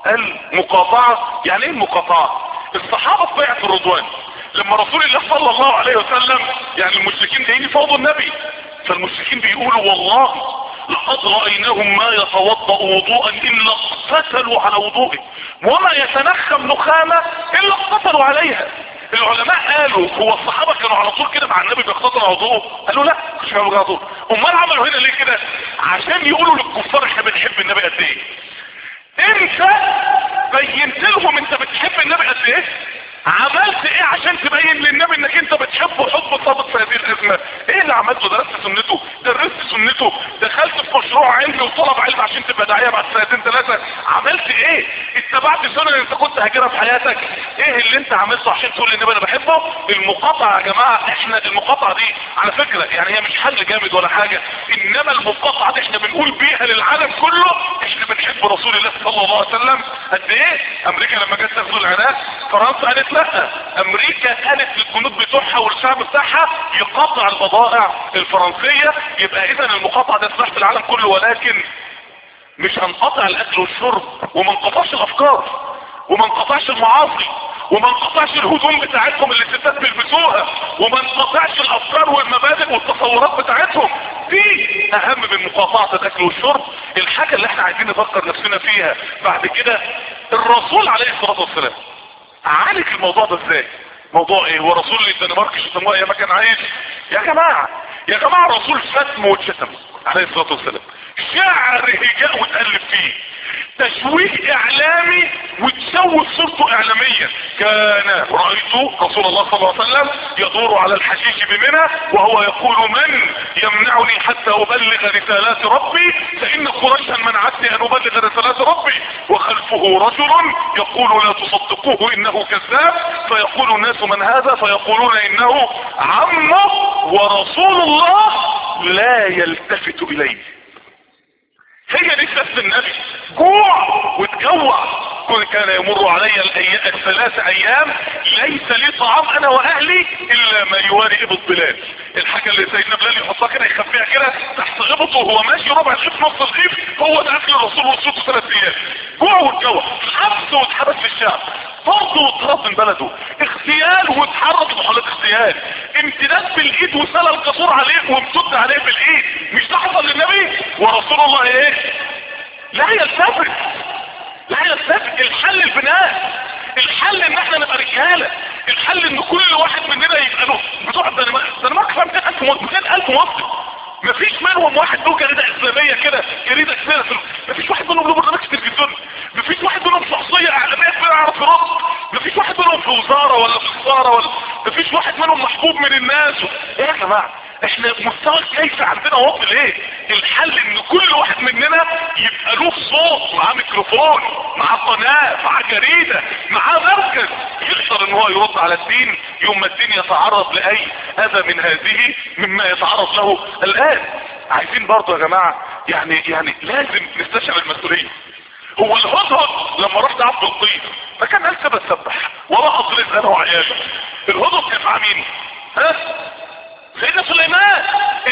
المقاطعة يعني ايه المقاطعة الصحابة في بيعة الرضوان لما رسول الله صلى الله عليه وسلم يعني المشركين جايين يفوضوا النبي فالمشركين بيقولوا والله لقد رأيناهم ما يتوضأ وضوءا إلا اقتتلوا على وضوئه وما يتنخم نخامة إلا اقتتلوا عليها العلماء قالوا هو الصحابة كانوا على طول كده مع النبي بيقتتلوا على وضوءه قالوا لا مش كانوا على طول امال عملوا هنا ليه كده عشان يقولوا للكفار احنا بنحب النبي قد ايه انت بينت لهم انت بتحب النبي قد ايه عملت ايه عشان تبين للنبي انك انت بتحبه حب صادق في هذه الازمه ايه اللي عملته درست سنته درست سنته دخلت في مشروع علمي وطلب علم عشان تبقى داعيه بعد سنتين ثلاثه عملت ايه اتبعت سنن انت كنت هاجرها في حياتك ايه اللي انت عملته عشان تقول للنبي انا بحبه المقاطعه يا جماعه احنا المقاطعه دي على فكره يعني هي مش حل جامد ولا حاجه انما المقاطعه دي احنا بنقول بيها للعالم كله احنا بنحب رسول الله صلى الله عليه وسلم قد ايه امريكا لما جت تغزو العراق فرنسا قالت لا امريكا قالت للجنود بتوعها والشعب بتاعها يقاطع البضائع الفرنسية يبقى اذا المقاطعة ده سلاح في العالم كله ولكن مش هنقطع الاكل والشرب وما نقطعش الافكار وما نقطعش المعاصي وما نقطعش الهدوم بتاعتهم اللي الستات بيلبسوها وما نقطعش الافكار والمبادئ والتصورات بتاعتهم دي اهم من مقاطعة الاكل والشرب الحاجة اللي احنا عايزين نفكر نفسنا فيها بعد كده الرسول عليه الصلاة والسلام عالج الموضوع ده ازاي موضوع ايه هو رسول الدنمارك شتموه ايام ما كان عايش يا جماعة يا جماعة الرسول شتم واتشتم عليه الصلاة والسلام شعر هجاء وتألف فيه تشويه اعلامي وتسوي صورته اعلاميا كان رأيت رسول الله صلى الله عليه وسلم يدور على الحشيش بمنى وهو يقول من يمنعني حتى ابلغ رسالات ربي فان قريشا منعتني ان ابلغ رسالات ربي وخلفه رجل يقول لا تصدقوه انه كذاب فيقول الناس من هذا فيقولون انه عمه ورسول الله لا يلتفت اليه هي دي سبب النبي جوع وتجوع كل كان يمر علي الأي... الثلاث ايام ليس لي طعام انا واهلي الا ما يواري ابط بلال الحاجة اللي سيدنا بلال يحطها كده يخبيها كده تحت غبطه وهو ماشي ربع الخيف نص الخيف هو ده اكل الرسول والصوت ثلاث ايام جوع وتجوع حبس واتحبس في الشعب طرد واتطرد من بلده اغتيال واتحرك محاولات اغتيال امتداد بالايد وسال القصور عليه وامتد عليه بالايد مش ده حصل للنبي ورسول الله ايه لا يلتفت لا يلتفت الحل البناء الحل ان احنا نبقى رجاله الحل ان كل واحد مننا يبقى له بتوع الدنمارك الدنمارك فيها 200000 200000 مسلم مفيش منهم واحد له جريدة اسلامية كده جريدة كبيرة في مفيش واحد منهم له برنامج تلفزيون مفيش واحد منهم شخصية اعلامية كبيرة يعرف يرد مفيش واحد منهم في وزارة ولا في وزارة ولا مفيش واحد منهم محبوب من الناس ايه يا جماعة احنا مستوى الكيف عندنا واطي ليه الحل ان كل واحد مننا يبقى له صوت معاه ميكروفون معاه قناة معاه جريدة معاه مركز يقدر ان هو يرد على الدين يوم ما الدين يتعرض لاي اذى من هذه مما يتعرض له الان عايزين برضو يا جماعة يعني يعني لازم نستشعر المسؤولية هو الهدهد لما رحت عبد الطيب فكان قال سبت سبح ورقص رزق انا وعياله الهدهد كان مع مين ها سيدنا سليمان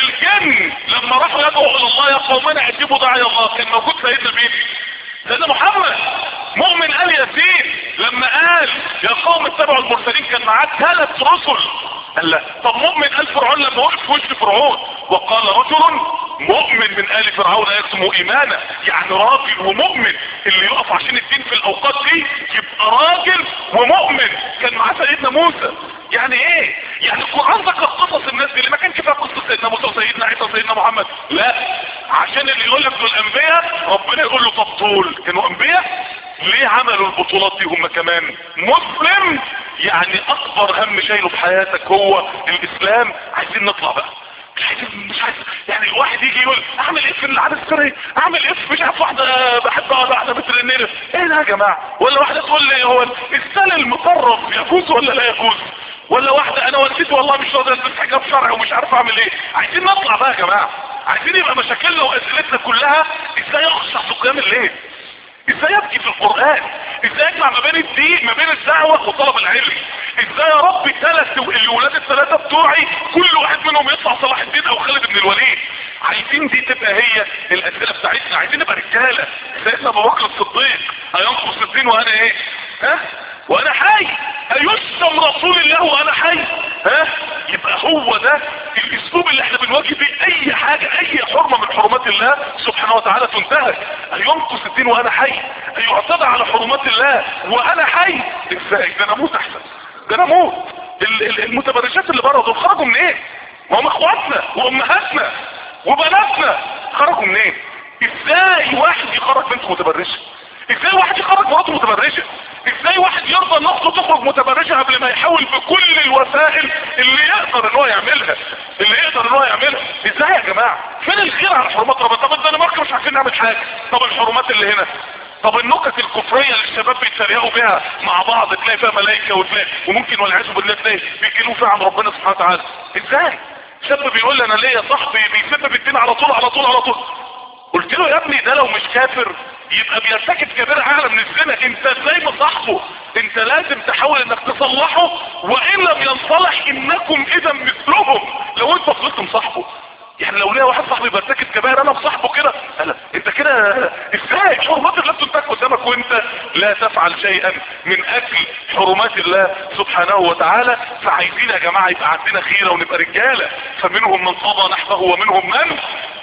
الجن لما راحوا يدعوا الى الله يا قومنا اجيبوا داعي الله كان موجود سيدنا مين سيدنا محمد مؤمن ال ياسين لما قال يا قوم اتبعوا المرسلين كان معاه ثلاث رسل قال لا طب مؤمن ال فرعون لما وقف في وش فرعون وقال رجل مؤمن من ال فرعون يكتم ايمانه يعني راجل ومؤمن اللي يقف عشان الدين في الاوقات دي يبقى راجل ومؤمن كان معاه سيدنا موسى يعني ايه يعني القرآن ذكر قصص الناس دي اللي ما كان كفايه قصة سيدنا موسى وسيدنا عيسى وسيدنا محمد لا عشان اللي يقول لك دول انبياء ربنا يقول له طب دول كانوا انبياء ليه عملوا البطولات دي هم كمان مسلم يعني اكبر هم شايله في حياتك هو الاسلام عايزين نطلع بقى عايزين مش عايز يعني الواحد يجي يقول اعمل ايه في العاده السريه اعمل ايه في مش عارف واحده بحبها واحده مثل النيل ايه ده يا جماعه ولا واحده تقول لي هو السل المقرب يجوز ولا لا يجوز ولا واحدة انا والدتي والله مش راضية البس حجاب شرعي ومش عارف اعمل ايه عايزين نطلع بقى يا جماعة عايزين يبقى مشاكلنا واسئلتنا كلها ازاي اخشع في قيام الليل ازاي ابكي في القرآن ازاي اجمع ما بين الدين ما بين الدعوة وطلب العلم ازاي يا رب ثلاث الولاد الثلاثة بتوعي كل واحد منهم يطلع صلاح الدين او خالد بن الوليد عايزين دي تبقى هي الاسئلة بتاعتنا عايزين نبقى رجالة سيدنا ابو بكر الصديق هينقص الدين وانا ايه ها وانا حي ايسم رسول الله وانا حي ها يبقى هو ده الاسلوب اللي احنا بنواجه بيه اي حاجة اي حرمة من حرمات الله سبحانه وتعالى تنتهك هينقص الدين وانا حي هيعتدى على حرمات الله وانا حي ازاي ده انا اموت احسن ده انا اموت المتبرجات اللي بره دول خرجوا من ايه ما هم اخواتنا وامهاتنا وبناتنا خرجوا منين إيه؟ ازاي واحد يخرج بنت متبرجه ازاي واحد يخرج مراته متبرجه ازاي واحد يرضى ان اخته تخرج متبرجه قبل ما يحاول بكل الوسائل اللي يقدر ان هو يعملها اللي يقدر ان هو يعملها ازاي يا جماعه فين الخير على حرمات ربنا طب الدنمارك مش عارفين نعمل حاجه طب الحرمات اللي هنا طب النكت الكفرية اللي الشباب بيتريقوا بيها مع بعض تلاقي فيها ملائكة وتلاقي وممكن والعياذ بالله تلاقي بيجيلوا فيها عن ربنا سبحانه وتعالى ازاي شاب بيقول لي انا ليا صاحبي بيسب الدين على طول على طول على طول قلت له يا ابني ده لو مش كافر يبقى بيرتكب كبيرة اعلى من الزنا انت ازاي مصاحبه انت لازم تحاول انك تصلحه وان لم ينصلح انكم اذا مثلهم لو انت فضلت مصاحبه يعني لو ليا واحد صاحبي بيرتكب كبائر انا مصاحبه كده انا انت كده ازاي حرمات الله تنتهك قدامك وانت لا تفعل شيئا من اكل حرمات الله سبحانه وتعالى فعايزين يا جماعه يبقى عندنا خيره ونبقى رجاله فمنهم من قضى نحبه ومنهم من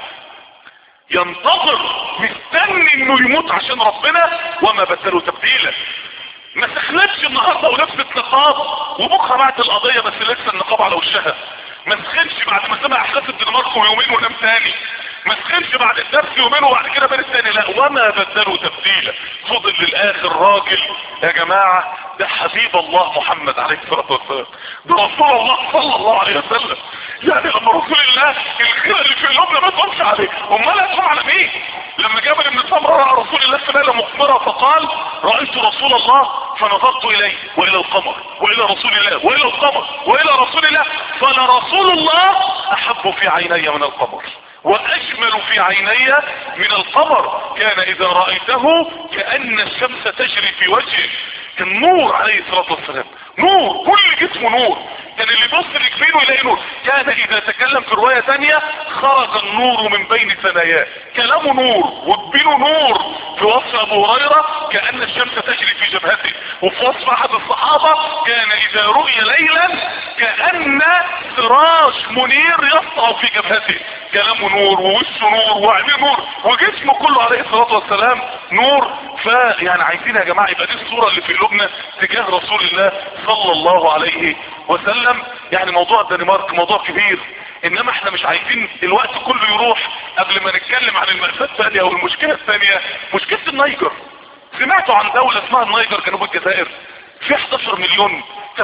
ينتظر مستني انه يموت عشان ربنا وما بدلوا تبديلا ما سخنتش النهارده ولبست نقاب وبكره بعت القضيه بس لسه النقاب على وشها ما سخنش بعد ما سمع احداث الدنمارك ويومين ونام تاني ما سخنش بعد الدرس يومين وبعد كده بين التاني لا وما بدلوا تبديلا فضل للاخر راجل يا جماعه ده حبيب الله محمد عليه الصلاه والسلام ده رسول الله صلى الله عليه وسلم يعني لما رسول الله الخير اللي في قلوبنا ما تقومش عليه امال هتقوم على مين لما جابر بن سمره راى رسول الله في ليله مقمره فقال رايت رسول الله فنظرت اليه والى القمر والى رسول الله والى القمر والى رسول الله فلرسول الله احب في عيني من القمر واجمل في عيني من القمر كان اذا رأيته كأن الشمس تجري في وجهه كان نور عليه الصلاة والسلام نور كل جسمه نور كان اللي يبص لجبينه يلاقي نور كان اذا تكلم في رواية تانية خرج النور من بين ثناياه كلامه نور وجبينه نور في وصف ابو هريرة كأن الشمس تجري في جبهته وفي وصف احد الصحابة كان اذا رؤي ليلا كأن سراج منير يسطع في جبهته كلامه نور ووشه نور وعينيه نور وجسمه كله عليه الصلاة والسلام نور فيعني عايزين يا جماعة يبقى دي الصورة اللي في قلوبنا تجاه رسول الله صلى الله عليه وسلم يعني موضوع الدنمارك موضوع كبير انما احنا مش عايزين الوقت كله يروح قبل ما نتكلم عن المأساة الثانية والمشكلة الثانية مشكلة النيجر سمعتوا عن دولة اسمها النيجر جنوب الجزائر في 11 مليون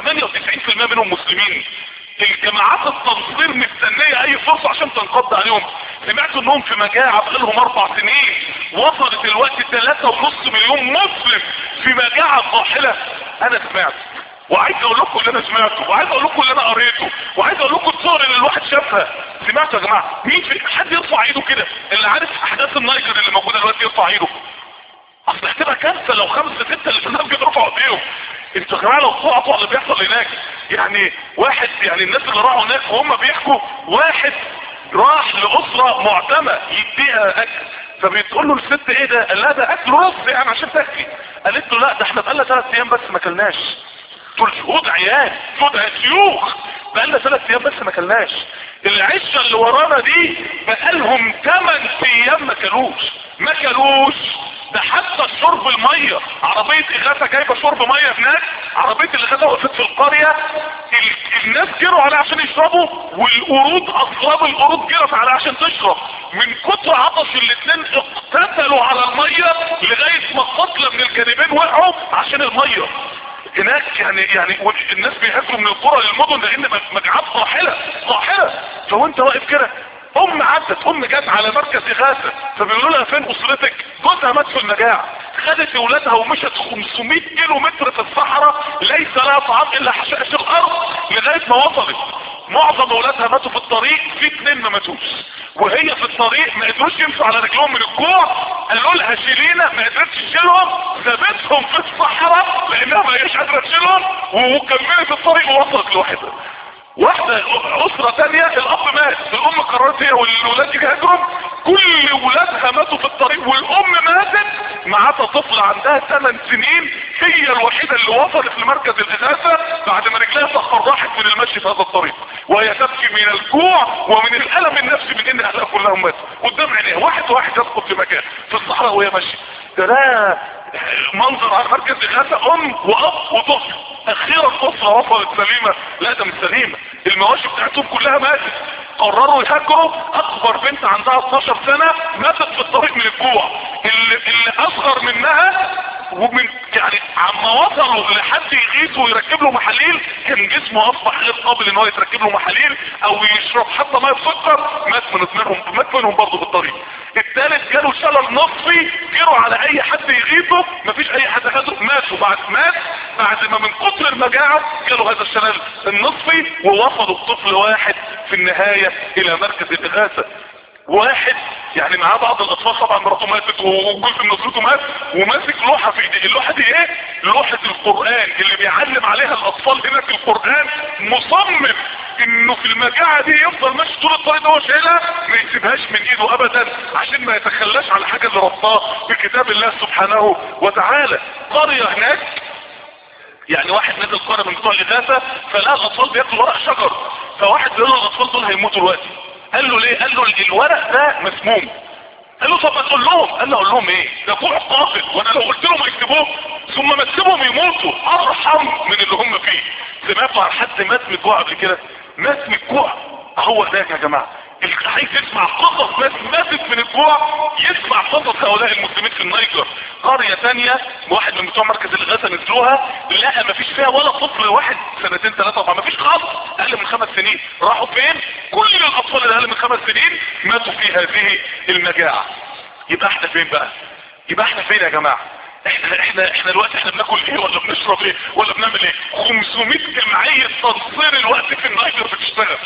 98% منهم مسلمين الجماعات التنصير مستنية اي فرصة عشان تنقض عليهم سمعتوا انهم في مجاعة بقالهم اربع سنين وصلت الوقت ثلاثة ونص مليون مسلم في مجاعة ضاحلة انا سمعت وعايز اقول لكم اللي انا سمعته وعايز اقول لكم اللي انا قريته وعايز اقول لكم الصور اللي الواحد شافها سمعتوا يا جماعة مين في حد يرفع ايده كده اللي عارف احداث النيجر اللي موجودة دلوقتي يرفع ايده اصل هتبقى كارثه لو خمسة ستة اللي في الناس كده رفعوا ايديهم انتوا يا جماعه لو طلعتوا على اللي بيحصل هناك يعني واحد يعني الناس اللي راحوا هناك وهم بيحكوا واحد راح لاسره معتمه يديها اكل فبتقول له الست ايه ده قال لها ده اكل رز يعني عشان تاكلي قالت له لا ده احنا بقالنا ثلاث ايام بس ما اكلناش دول شهود عيال شهود شيوخ بقالنا ثلاث ايام بس ما اكلناش العشه اللي ورانا دي بقالهم 8 ايام ما كلوش ما كلوش ده حتى شرب المية عربية اغاثة جايبة شرب مية هناك عربية الاغاثة وقفت في القرية ال- الناس جروا عليها عشان يشربوا والقرود اصلاب القرود جرت عليها عشان تشرب من كتر عطش الاتنين اقتتلوا على المية لغاية ما القتلى من الجانبين وقعوا عشان المية هناك يعني يعني الناس بيهاجروا من القرى للمدن لان مجاعات طاحله طاحله فوانت واقف كده ام عدت ام جت على مركز اغاثه فبيقولوا لها فين اسرتك جوزها مات في المجاعه خدت اولادها ومشت 500 كيلو متر في الصحراء ليس لها طعام الا حشائش الارض لغايه ما وصلت معظم اولادها ماتوا في الطريق في اتنين ما ماتوش وهي في الطريق ما قدروش يمشوا على رجلهم من الجوع قالوا لها شيلينا ما قدرتش تشيلهم سابتهم في الصحراء لانها ما هيش قادره تشيلهم وكملت الطريق ووصلت لوحدها واحدة اسرة تانية الاب مات الام قررت هي والولاد يهاجروا كل ولادها ماتوا في الطريق والام ماتت معاها طفل عندها 8 سنين هي الوحيدة اللي وصلت لمركز الاغاثة بعد ما رجلها تخرحت من المشي في هذا الطريق وهي تبكي من الجوع ومن الالم النفسي من ان اهلها كلهم ماتوا قدام عينيها واحد واحد يسقط في مكان في الصحراء وهي ماشية ده لا منظر على مركز اغاثة ام واب وطفل اخيرا الطفلة وصلت سليمة لا ده مش سليمة المواشي بتاعتهم كلها ماتت قرروا يهاجروا اكبر بنت عندها 12 سنة ماتت في الطريق من الجوع اللي, اللي اصغر منها ومن يعني عما وصلوا لحد يغيث ويركب له محاليل كان جسمه اصبح غير قابل ان هو يتركب له محاليل او يشرب حتى ميه بسكر مات من منهم مات منهم برضه في الطريق الثالث جاله شلل نصفي جروا على اي حد يغيثه مفيش اي حد خده ماتوا بعد مات بعد ما من كتر المجاعه جاله هذا الشلل النصفي ووصلوا بطفل واحد في النهايه الى مركز الاغاثه واحد يعني معاه بعض الاطفال طبعا مراته ماتت وجزء من اسرته مات وماسك لوحه في ايديه اللوحه دي ايه لوحه القران اللي بيعلم عليها الاطفال هناك القران مصمم انه في المجاعه دي يفضل ماشي طول الطريق ده هو شايلها ما يسيبهاش من ايده ابدا عشان ما يتخلاش على حاجه اللي ربطاه بكتاب الله سبحانه وتعالى قريه هناك يعني واحد نزل قرية من بتوع الاغاثة فلقى الاطفال بياكلوا ورق شجر فواحد بيقول له الاطفال دول هيموتوا دلوقتي قال له ليه قال له الورق ده مسموم قال له طب ما تقول لهم قال له اقول لهم ايه ده جوع قاتل وانا لو قلت لهم يكتبوه ثم ما تسيبهم يموتوا ارحم من اللي هم فيه سمعتوا عن حد مات من الجوع قبل كده مات من الجوع هو ده يا جماعه اللي عايز يسمع قصص ناس ماتت من الجوع يسمع قصص هؤلاء المسلمين في النيجر قرية تانية واحد من بتوع مركز الاغاثة نزلوها لقى مفيش فيها ولا طفل واحد سنتين ثلاثة اربعة مفيش خالص اقل من خمس سنين راحوا فين كل الاطفال اللي اقل من خمس سنين ماتوا في هذه المجاعة يبقى احنا فين بقى يبقى احنا فين يا جماعة احنا احنا احنا الوقت احنا بناكل ايه ولا بنشرب ايه ولا بنعمل ايه 500 جمعية تنصير الوقت في النيجر بتشتغل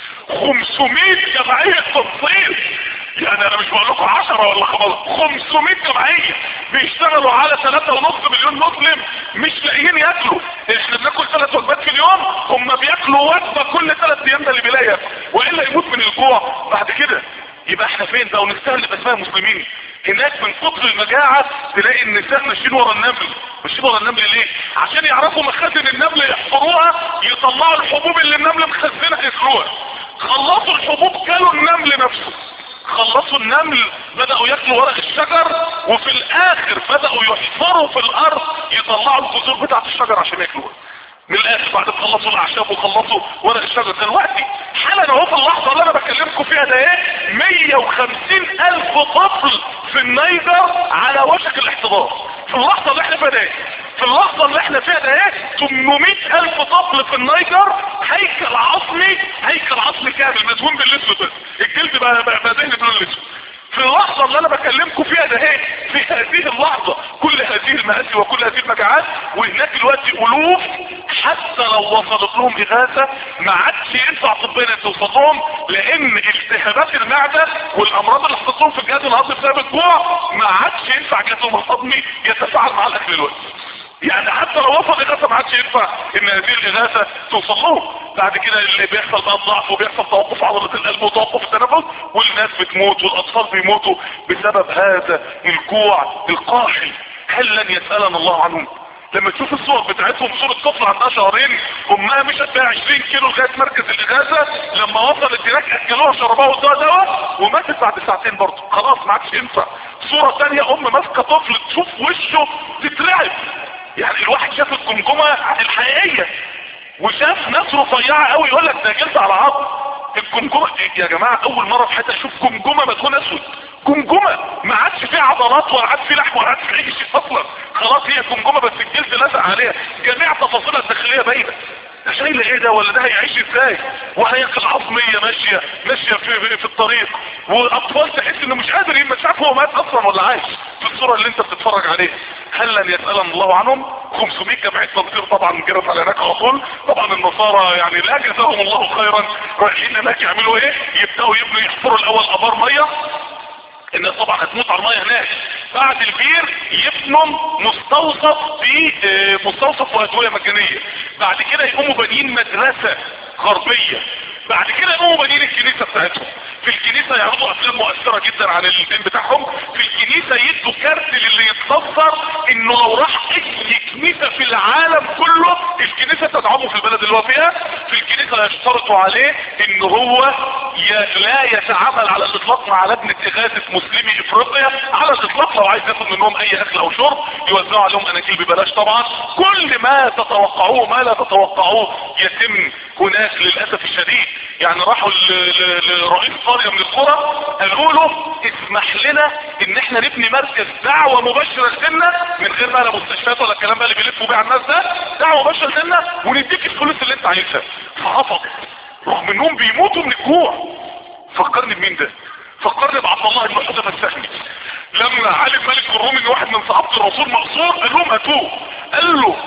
500 جمعية تنصير يعني انا مش بقول لكم 10 ولا 500 جمعية بيشتغلوا على 3.5 مليون مسلم مش لاقيين ياكلوا احنا بناكل ثلاث وجبات في اليوم هم بياكلوا وجبة كل ثلاث ايام ده اللي بيلاقي والا يموت من الجوع بعد كده يبقى احنا فين بقى ونستاهل نبقى اسمها مسلمين هناك من كتر المجاعة تلاقي النساء ماشيين ورا النمل ماشيين ورا النمل ليه عشان يعرفوا مخازن النمل يحفروها يطلعوا الحبوب اللي النمل مخزنها ياكلوها خلصوا الحبوب كلوا النمل نفسه خلصوا النمل بدأوا ياكلوا ورق الشجر وفي الاخر بدأوا يحفروا في الارض يطلعوا الجذور بتاعت الشجر عشان ياكلوها من الاخر بعد ما خلصوا الاعشاب وخلصوا ورق الشجر دلوقتي حالا اهو في اللحظه اللي انا بكلمكم فيها ده ايه 150 الف طفل في النيجر على وشك الاحتضار في اللحظه اللي احنا فيها ده في اللحظه اللي احنا فيها ده ايه 800 الف طفل في النيجر هيكل عظمي هيكل عظمي كامل مدهون بالاسود بس الجلد بقى بقى دهن باللون الاسود في اللحظة اللي انا بكلمكم فيها ده ايه في هذه اللحظة كل هذه المآسي وكل هذه المجاعات وهناك دلوقتي الوف حتى لو وصلت لهم اغاثة ما عادش ينفع طبيا توصل لهم لان التهابات المعدة والامراض اللي حصلت لهم في الجهاز الهضمي بسبب الجوع ما عادش ينفع جهازهم الهضمي يتفاعل مع الاكل دلوقتي يعني حتى لو وصل اغاثة ما عادش ينفع ان هذه الاغاثة توصل لهم بعد كده اللي بيحصل بقى الضعف وبيحصل توقف عضلة القلب وتوقف التنفس والناس بتموت والاطفال بيموتوا بسبب هذا الجوع القاحل هل لن يسألنا الله عنهم لما تشوف الصور بتاعتهم صورة طفل عندها شهرين امها مشت بيها 20 كيلو لغاية مركز الاغاثة لما وصلت هناك اكلوها شربوها وادوها دواء وماتت بعد ساعتين برضه خلاص ما عادش ينفع صورة تانية ام ماسكة طفل تشوف وشه تترعب يعني الواحد شاف الجمجمة الحقيقية وشاف ناس رفيعة قوي يقول لك ده جلد على عظم الجمجمة يا جماعة اول مرة في حياتي اشوف جمجمة مدهون اسود جمجمة ما عادش فيه عضلات ولا عاد فيه لحم ولا عاد فيه اي شيء اصلا خلاص هي جمجمة بس الجلد لزق عليها جميع تفاصيلها الداخلية باينة ده شايله ايه ده ولا ده هيعيش ازاي وهياكل عظمية ماشية ماشية في, في, في الطريق واطفال تحس انه مش قادر يبقى مش عارف هو مات اصلا ولا عايش في الصورة اللي انت بتتفرج عليها هل لن يسألنا الله عنهم 500 جمعية تنصير طبعا جرت على هناك على طول طبعا النصارى يعني لا جزاهم الله خيرا رايحين هناك يعملوا ايه يبدأوا يبنوا يحفروا الاول ابار مية الناس طبعا هتموت على المية هناك بعد البير يبنوا مستوصف بمستوصف وادوية مجانية بعد كده يقوموا بانيين مدرسة غربية بعد كده يقوموا بانيين الكنيسة بتاعتهم في الكنيسة يعرضوا افلام مؤثرة جدا عن الدين بتاعهم في الكنيسة يدوا كارت للي يتصدر انه لو راح اي كنيسة في العالم كله الكنيسة تدعمه في البلد اللي هو فيها في الكنيسة يشترطوا عليه ان هو ي... لا يتعامل على الاطلاق مع لجنة اغاثة مسلمي افريقيا على الاطلاق لو عايز ياخد منهم اي اكل او شرب يوزعوا عليهم اناجيل ببلاش طبعا كل ما تتوقعوه ما لا تتوقعوه يتم هناك للاسف الشديد يعني راحوا لرئيس قرية من القرى قالوا له اسمح لنا ان احنا نبني مركز دعوة مباشرة لنا من غير ما لا مستشفيات ولا الكلام بقى اللي بيلفوا بيه على الناس ده دعوة مباشرة لنا ونديك الفلوس اللي انت عايزها فرفض رغم انهم بيموتوا من الجوع فكرني بمين ده فكرني بعبد الله بن حذيفه السهمي لما علم ملك الروم ان واحد من صحابه الرسول مقصور قال لهم هاتوه قال له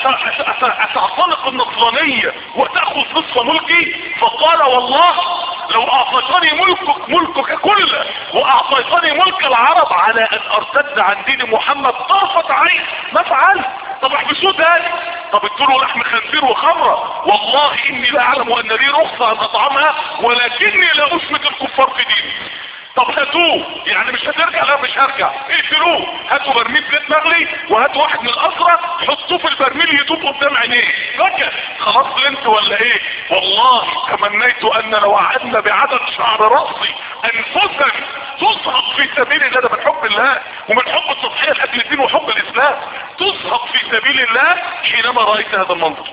اتعتنق النصرانية وتأخذ نصف ملكي فقال والله لو اعطيتني ملكك ملكك كله واعطيتني ملك العرب على ان ارتد عن دين محمد طرفة عين ما فعلت طب احبسوه تاني طب ادوا لحم خنزير وخمرة والله اني لا اعلم ان لي رخصة ان اطعمها ولكني لا اشمت الكفار في ديني طب هاتوه يعني مش هترجع لا مش هرجع اقتلوه هاتوا برميل زيت مغلي وهاتوا واحد من الاسرى حطوه في البرميل يطوف قدام عينيه فجأة خلاص انت ولا ايه والله تمنيت ان لو قعدنا بعدد شعر راسي انفسا تصهق في سبيل الله ده من حب الله ومن حب التضحية لاجل الدين وحب الاسلام تصهق في سبيل الله حينما رايت هذا المنظر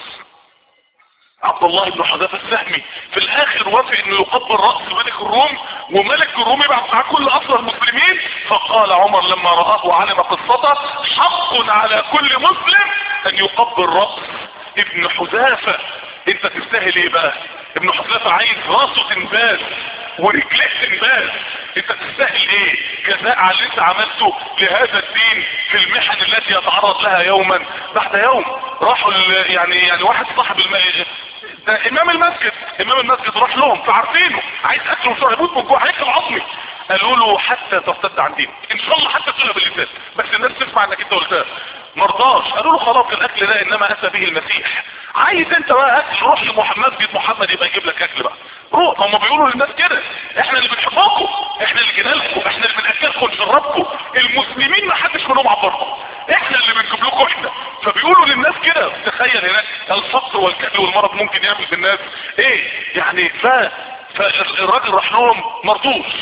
عبد الله بن حذافة السهمي في الاخر وافق انه يقبل رأس ملك الروم وملك الروم يبعث مع كل اسرى المسلمين فقال عمر لما رآه وعلم قصته حق على كل مسلم ان يقبل رأس ابن حذافة انت تستاهل ايه بقى ابن حذافة عايز راسه تنباز ورجليه تنباز انت تستاهل ايه جزاء على اللي انت عملته لهذا الدين في المحن التي يتعرض لها يوما بعد يوم راحوا يعني يعني واحد صاحب الم... ده امام المسجد امام المسجد راح لهم فعارفينه عايز اكل وشرب يموت من جوع هياكل عظمي قالوا له حتى ترتد عن دينك ان شاء الله حتى تقولها باللسان بس الناس تسمع انك انت قلتها مرضاش قالوا له خلاص الاكل ده انما اتى به المسيح عايز انت بقى اكل روح لمحمد مسجد محمد يبقى يجيب لك اكل بقى روح هم بيقولوا للناس كده احنا اللي بنحبكم احنا اللي جينا لكم احنا اللي بناكلكم ونشربكم المسلمين ما حدش منهم عبركم احنا اللي بنجيب لكم احنا فبيقولوا للناس كده تخيل هناك الفقر والكسل والمرض ممكن يعمل في الناس ايه يعني ف فالراجل راح لهم مرضوش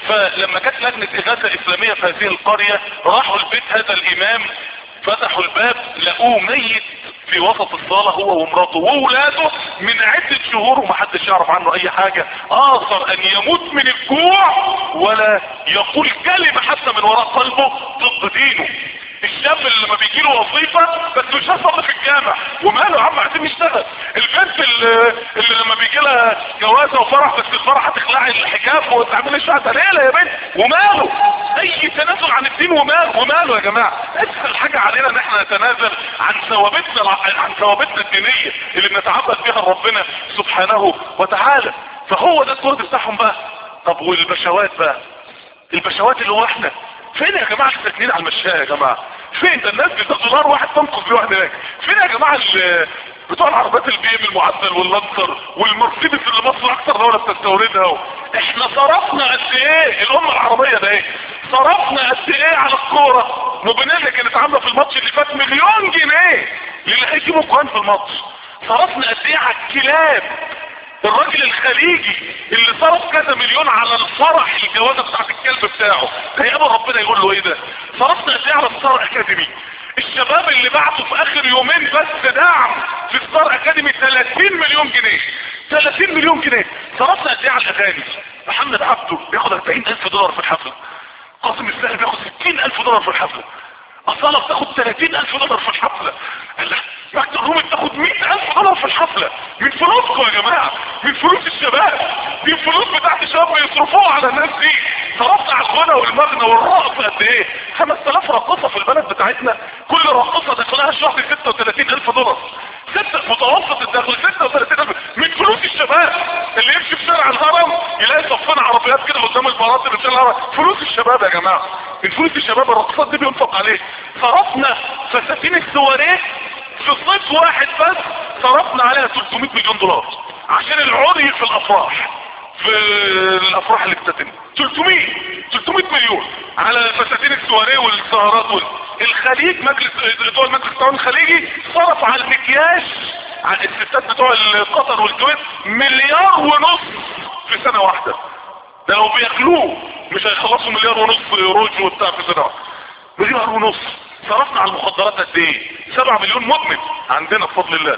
فلما كانت لجنة اغاثة اسلامية في هذه القرية راحوا البيت هذا الامام فتحوا الباب لقوه ميت في وسط الصالة هو ومراته وولاده من عدة شهور ومحدش يعرف عنه اي حاجة اخر ان يموت من الجوع ولا يقول كلمة حتى من وراء قلبه ضد دينه الشاب اللي لما بيجي له وظيفه بس مش هيصلي في الجامع وماله يا عم عايزين نشتغل البنت اللي, اللي لما بيجي لها جوازه وفرح بس الفرح هتخلعي الحجاب وتعملي شعر ليله يا بنت وماله اي تنازل عن الدين وماله وماله يا جماعه اسهل حاجه علينا ان احنا نتنازل عن ثوابتنا عن ثوابتنا الدينيه اللي بنتعبد بها ربنا سبحانه وتعالى فهو ده الجهد بتاعهم بقى طب والبشوات بقى البشوات اللي هو احنا فين يا جماعه الساكنين على المشاية يا جماعه فين ده الناس بتاخد دولار واحد تنقذ بيه واحد هناك فين يا جماعه بتوع العربيات البي ام المعدل واللانسر والمرسيدس اللي مصر اكتر دوله بتستوردها احنا صرفنا قد ايه الامه العربيه ده ايه صرفنا قد ايه على الكوره موبينيلي كانت عامله في الماتش اللي فات مليون جنيه للي هيجيبوا كوان في الماتش صرفنا قد ايه على الكلاب الراجل الخليجي اللي صرف كذا مليون على الفرح الجوازه بتاعت الكلب بتاعه هيقابل ربنا يقول له ايه ده صرفنا قد ايه على الستار اكاديمي الشباب اللي بعتوا في اخر يومين بس دعم في ستار اكاديمي 30 مليون جنيه 30 مليون جنيه صرفنا قد ايه على الاغاني محمد عبده بياخد 40 الف دولار في الحفله قاسم السهل بياخد 60 الف دولار في الحفله اصاله بتاخد 30 الف دولار في الحفله مكتب رومي بتاخد 100 الف دولار في الحفله من فلوسكم يا جماعه من فلوس الشباب دي الفلوس بتاعت الشباب بيصرفوها على الناس دي صرفنا على الغنى والمغنى والرقص قد ايه 5000 رقصه في البلد بتاعتنا كل رقصه دخلها الشهر 36 الف دولار ستة متوسط الدخل 36 الف من فلوس الشباب اللي يمشي في شارع الهرم يلاقي صفين عربيات كده قدام البارات اللي في شارع الهرم فلوس الشباب يا جماعه من فلوس الشباب الرقصات دي بينفق عليه صرفنا فساتين السواريه في صيف واحد بس صرفنا عليها 300 مليون دولار عشان العري في الافراح في الافراح اللي بتتم 300 300 مليون على فساتين السواريه والسهرات وال... الخليج مجلس دول مجلس التعاون الخليجي صرف على المكياج على الستات بتوع قطر والكويت مليار ونص في سنه واحده ده لو بياكلوه مش هيخلصوا مليار ونص روج وبتاع في سنه واحده مليار ونص صرفنا على المخدرات قد ايه 7 مليون مدمن عندنا بفضل الله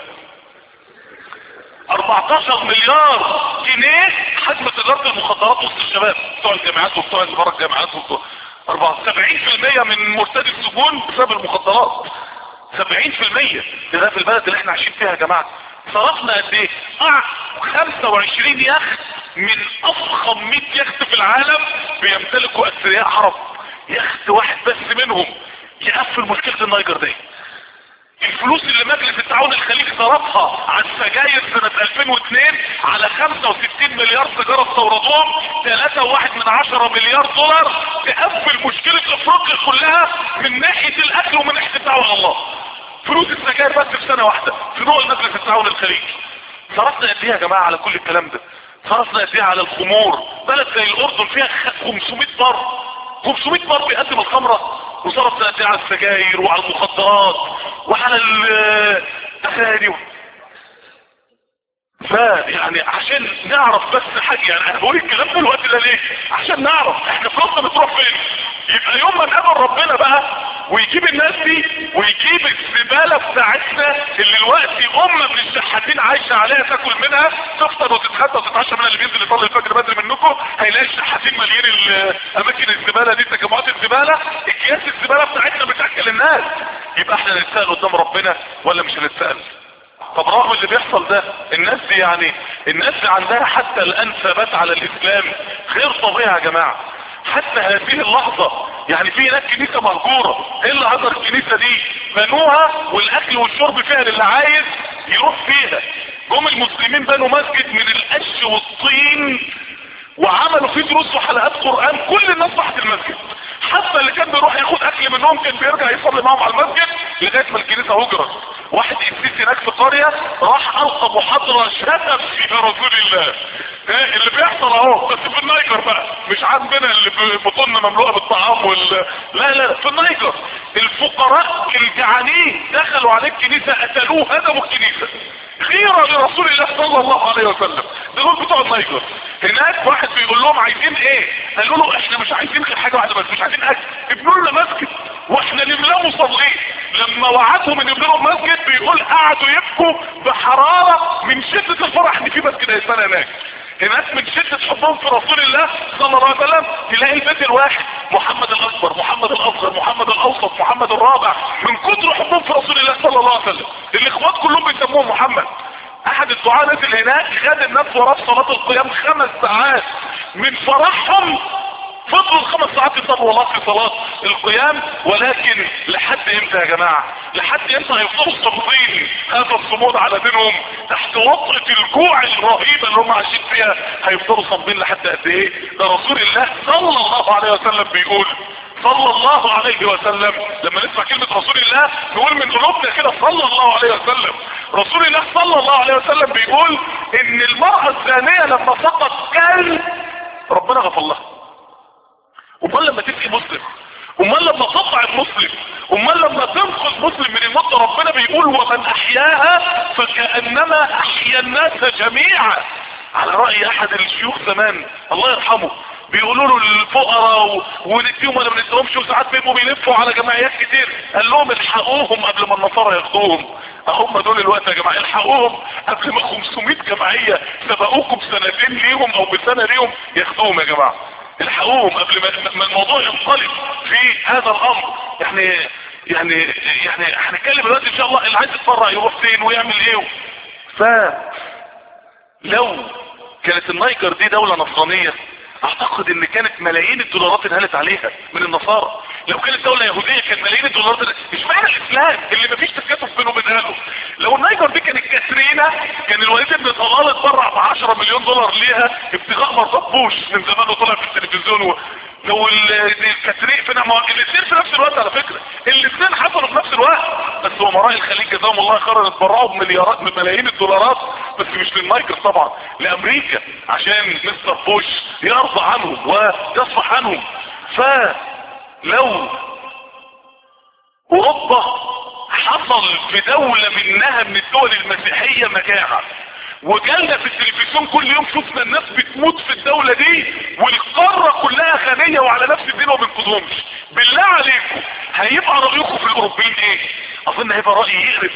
14 مليار جنيه حجم تجارة المخدرات وسط الشباب بتوع الجامعات وبتوع اللي بره الجامعات وبتوع 70% من مرتدي السجون بسبب المخدرات 70% ده في البلد اللي احنا عايشين فيها يا جماعه صرفنا قد ايه؟ اه 25 يخت من افخم 100 يخت في العالم بيمتلكوا اثرياء عرب يخت واحد بس منهم يقفل مشكلة النايجر دي الفلوس اللي مجلس التعاون الخليجي صرفها على السجاير سنة 2002 على 65 مليار سيجارة استوردوهم 3.1 من 10 مليار دولار تقفل مشكلة افريقيا كلها من ناحية الاكل ومن ناحية الدعوة على الله فلوس السجاير بس في سنة واحدة في نوع مجلس التعاون الخليجي صرفنا قد ايه يا جماعة على كل الكلام ده صرفنا قد ايه على الخمور بلد زي الاردن فيها 500 بر 500 بر بيقدم الخمرة وصرف قد ايه على السجاير وعلى المخدرات وعلى الاغاني فيعني عشان نعرف بس حاجة يعني انا بقول الكلام ده الوقت ده ليه عشان نعرف احنا فلوسنا بتروح فين يبقى يوم ما نقابل ربنا بقى ويجيب الناس دي ويجيب الزبالة بتاعتنا اللي الوقت امة من الشحاتين عايشة عليها تاكل منها تفطر وتتغدى وتتعشى منها اللي بينزل يصلي الفجر بدري منكم هيلاقي الشحاتين مالين اماكن الزبالة دي تجمعات الزبالة اكياس الزبالة بتاعتنا بتاكل الناس يبقى احنا نتسأل قدام ربنا ولا مش هنتسأل طب رغم اللي بيحصل ده الناس دي يعني الناس دي عندها حتى الان ثبات على الاسلام غير طبيعي يا جماعة حتى هذه اللحظة يعني في هناك كنيسة مهجورة ايه اللي هجر الكنيسة دي بنوها والاكل والشرب فيها للي عايز يروح فيها جم المسلمين بنوا مسجد من القش والطين وعملوا فيه دروس وحلقات قرآن كل الناس راحت المسجد حتى اللي كان بيروح ياخد اكل منهم كان بيرجع يصلي معاهم على المسجد لغايه ما الكنيسه هجرت واحد قسيس هناك في قريه راح القى محاضره شتم فيها رسول الله ها اللي بيحصل اهو بس في النيجر بقى مش عندنا اللي في بطوننا مملوءه بالطعام وال لا لا في النيجر الفقراء الجعانين دخلوا عليه الكنيسه قتلوه هدموا الكنيسه غيرة لرسول الله صلى الله عليه وسلم دول بتوع النيجر هناك واحد بيقول لهم عايزين ايه قالوا له احنا مش عايزين غير حاجه واحده بس مش عايزين اكل ابنوا لنا مسجد واحنا نملاه مصلين لما وعدهم ان يبنوا لهم مسجد بيقول قعدوا يبكوا بحراره من شده الفرح ان في مسجد هيتبنى هناك هناك من شدة حبهم في رسول الله صلى الله عليه وسلم تلاقي البيت الواحد محمد الاكبر محمد الاصغر محمد الاوسط محمد الرابع من كتر حبهم في رسول الله صلى الله عليه وسلم الاخوات كلهم بيسموه محمد احد الدعاء نزل هناك خد الناس وراه في صلاة القيام خمس ساعات من فرحهم فضلوا الخمس ساعات يصلوا والله في صلاة القيام ولكن لحد امتى يا جماعة لحد امتى هيفضلوا صامدين هذا الصمود على دينهم تحت وطأة الجوع الرهيبة اللي هم عايشين فيها هيفضلوا صامدين لحد قد ايه ده رسول الله صلى الله عليه وسلم بيقول صلى الله عليه وسلم لما نسمع كلمة رسول الله نقول من قلوبنا كده صلى الله عليه وسلم رسول الله صلى الله عليه وسلم بيقول ان المرأة الثانية لما سقط كان ربنا غفر لها امال لما تبقي مسلم امال لما تطعم مسلم امال لما تنقذ مسلم من الموت ربنا بيقول ومن احياها فكأنما احيا الناس جميعا على رأي احد الشيوخ زمان الله يرحمه بيقولوا له للفقراء ونديهم ولا ما نديهمش وساعات بيبقوا بيلفوا على جمعيات كتير قال لهم الحقوهم قبل ما النصارى ياخدوهم هم دول الوقت يا جماعه الحقوهم قبل ما 500 جمعيه سبقوكم سنتين ليهم او بسنه ليهم ياخدوهم يا جماعه الحقوهم قبل ما الموضوع ينقلب في هذا الامر يعني يعني يعني هنتكلم دلوقتي ان شاء الله اللي عايز يتفرع يروح فين ويعمل ايه ف لو كانت النايجر دي دولة نصرانية اعتقد ان كانت ملايين الدولارات انهالت عليها من النصارى لو كانت دولة يهودية كان ملايين الدولارات مش معنى الاسلام اللي مفيش تكاتف بينه وبين اهله لو النايجر دي كانت كاترينا كان الوليد ابن طلال اتبرع ب 10 مليون دولار ليها ابتغاء مرضات بوش من زمان وطلع في التلفزيون و... لو الكاترين في الاثنين في نفس الوقت على فكرة الاثنين حصلوا في نفس الوقت بس امراء الخليج جزاهم الله خيرا اتبرعوا بمليارات بملايين الدولارات بس مش للنايجر طبعا لامريكا عشان مستر بوش يرضى عنهم ويصفح عنهم فلو اوروبا حصل في دولة منها من الدول المسيحية مجاعة وجالنا في التلفزيون كل يوم شفنا الناس بتموت في الدولة دي والقارة كلها غنية وعلى نفس الدين وما بنقذهمش بالله عليكم هيبقى رأيكم في الاوروبيين ايه اظن هيبقى رأي يقرف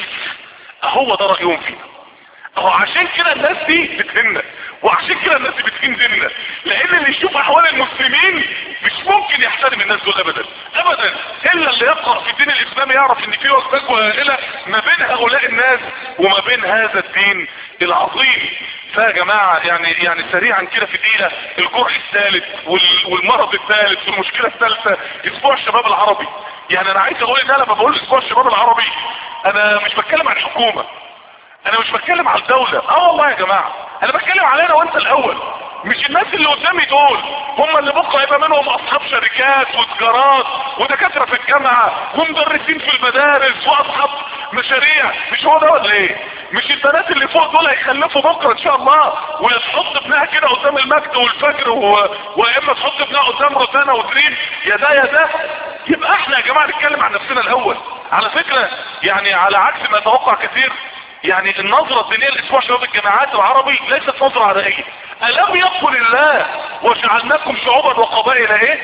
هو ده رأيهم فينا اهو عشان كده الناس دي بتهمنا وعشان كده الناس دي بتهين ديننا لان اللي يشوف احوال المسلمين مش ممكن يحترم الناس دول ابدا ابدا الا اللي يقرأ في الدين الاسلامي يعرف ان في وثائق هائله ما بين هؤلاء الناس وما بين هذا الدين العظيم فيا جماعة يعني يعني سريعا كده في دقيقة الجرح الثالث والمرض الثالث والمشكلة الثالثة اسبوع الشباب العربي يعني انا عايز اقول ان انا لما بقول اسبوع الشباب العربي انا مش بتكلم عن الحكومة انا مش بتكلم على الدولة اه والله يا جماعة انا بتكلم علينا وانت الاول مش الناس اللي قدامي دول هم اللي بكره يبقى منهم اصحاب شركات وتجارات ودكاتره في الجامعه ومدرسين في المدارس واصحاب مشاريع مش هو ده ولا ايه مش البنات اللي فوق دول هيخلفوا بكره ان شاء الله وتحط ابنها كده قدام المجد والفجر و... واما تحط ابنها قدام روتانا ودريم يا ده يا ده يبقى احنا يا جماعه نتكلم عن نفسنا الاول على فكره يعني على عكس ما يتوقع كثير يعني النظرة الدينية لاسبوع شباب الجامعات العربي ليست نظرة عدائية ألم يقل الله وجعلناكم شعوبا وقبائل ايه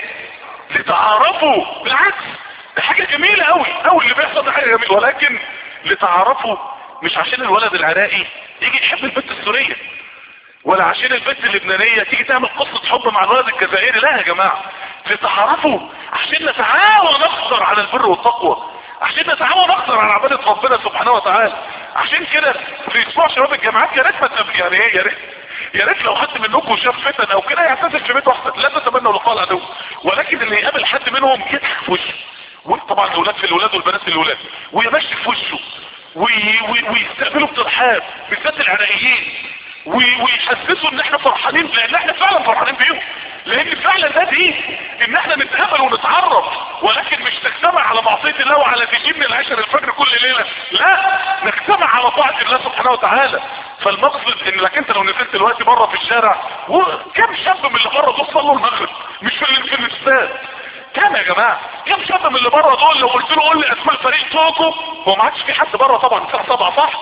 لتعارفوا بالعكس ده حاجة جميلة قوي قوي اللي بيحصل ده حاجة جميلة ولكن لتعارفوا مش عشان الولد العراقي يجي يحب البنت السورية ولا عشان البنت اللبنانية تيجي تعمل قصة حب مع الولد الجزائري لا يا جماعة لتعارفوا عشان نتعاون اكثر على البر والتقوى عشان نتعاون اكثر على عبادة ربنا سبحانه وتعالى عشان كده في اسبوع شباب الجامعات يا ريت ما تب- يعني ايه يا ريت يا ريت لو حد منكم شاف فتن او كده يعتزل في بيته احسن لا تتمنوا لقاء العدو ولكن اللي يقابل حد منهم يضحك في وشه وطبعا الاولاد في الاولاد والبنات في الاولاد ويمشي في وشه وي- وي- ويستقبلوا بترحاب بالذات العراقيين وي- ويحسسوا ان احنا فرحانين لان احنا فعلا فرحانين بيهم لان فعلا ده دين ان احنا نتقابل ونتعرف ولكن مش نجتمع على معصية الله وعلى تجيب من العشر الفجر كل ليلة لا نجتمع على طاعة الله سبحانه وتعالى فالمقصد انك انت لو نزلت دلوقتي بره في الشارع وكم شاب من اللي بره دول صلوا المغرب مش في ال- في الاستاد كام يا جماعة كم شاب من اللي بره دول لو قلت له قول لي اسماء فريق توكو هو ما عادش في حد بره طبعا الساعة 7 صح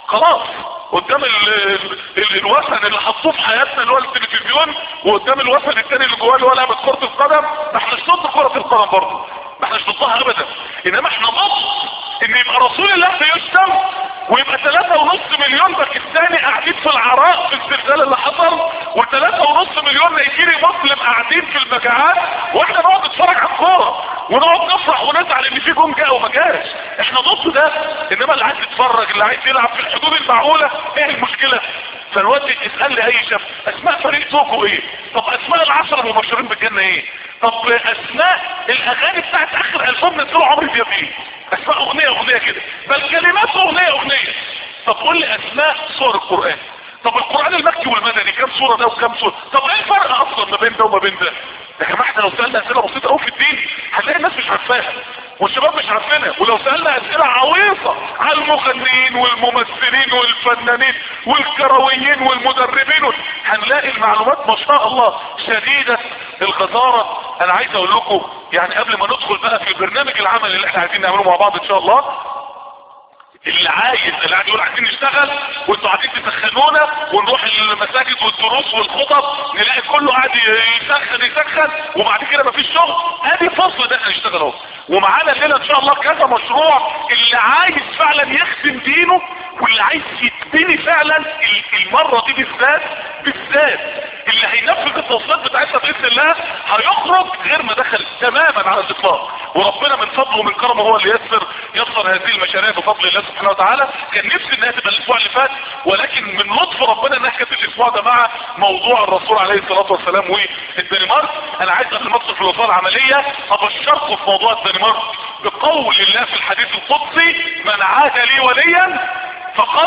خلاص قدام ال ال الوثن اللي حطوه في حياتنا اللي هو التلفزيون وقدام الوثن التاني اللي جواه اللي هو لعبه كره القدم ما احناش ضد كره القدم برضه ما احناش ضدها ابدا انما احنا ضد ان يبقى رسول الله بيشتم ويبقى ثلاثة ونص مليون باكستاني قاعدين في العراق في الزلزال اللي حصل وثلاثة ونص مليون نيجيري مسلم قاعدين في المجاعات واحنا نقعد نتفرج على الكورة ونقعد نفرح ونزعل ان في جون جاء وما جاش احنا ضد ده انما اللي عايز يتفرج اللي عايز يلعب في الحدود المعقولة ايه المشكلة فالوقت اسأل لي اي شاب اسماء فريق توكو ايه طب اسماء العشرة المبشرين بالجنة ايه طب اسماء الاغاني بتاعت اخر البوم نزلوا عمرو دياب ايه اسماء اغنية اغنية كده بل كلمات اغنية اغنية طب قول لي اسماء صور القرآن طب القرآن المكي والمدني كام صورة ده وكام صورة طب ايه الفرق اصلا ما بين ده وما بين ده يا جماعه احنا لو سألنا اسئلة بسيطة قوي في الدين هنلاقي الناس مش عارفاها والشباب مش عارفينها ولو سألنا اسئلة عويصة على المغنيين والممثلين والفنانين والكرويين والمدربين هنلاقي المعلومات ما شاء الله شديدة الغزارة انا عايز اقول لكم يعني قبل ما ندخل بقى في البرنامج العمل اللي احنا عايزين نعمله مع بعض ان شاء الله اللي عايز اللي قاعد يقول عايزين نشتغل وانتوا قاعدين تسخنونا ونروح المساجد والدروس والخطب نلاقي كله قاعد يسخن يسخن وبعد كده مفيش شغل ادي فرصه ده احنا نشتغل اهو ومعانا الليله ان شاء الله كذا مشروع اللي عايز فعلا يخدم دينه واللي عايز يتبني فعلا المره دي بالذات بالذات اللي هينفذ التوصيات بتاعتنا باذن الله هيخرج غير ما دخل تماما على الاطلاق وربنا من فضله ومن كرمه هو اللي يسر يسر هذه المشاريع بفضل الله سبحانه وتعالى كان نفسي انها تبقى الاسبوع اللي فات ولكن من لطف ربنا انها كانت الاسبوع ده مع موضوع الرسول عليه الصلاه والسلام والدنمارك انا عايز قبل ما ادخل في الوصول العمليه ابشركم في موضوع الدنمارك بقول الله في الحديث القدسي من عاد لي وليا فقد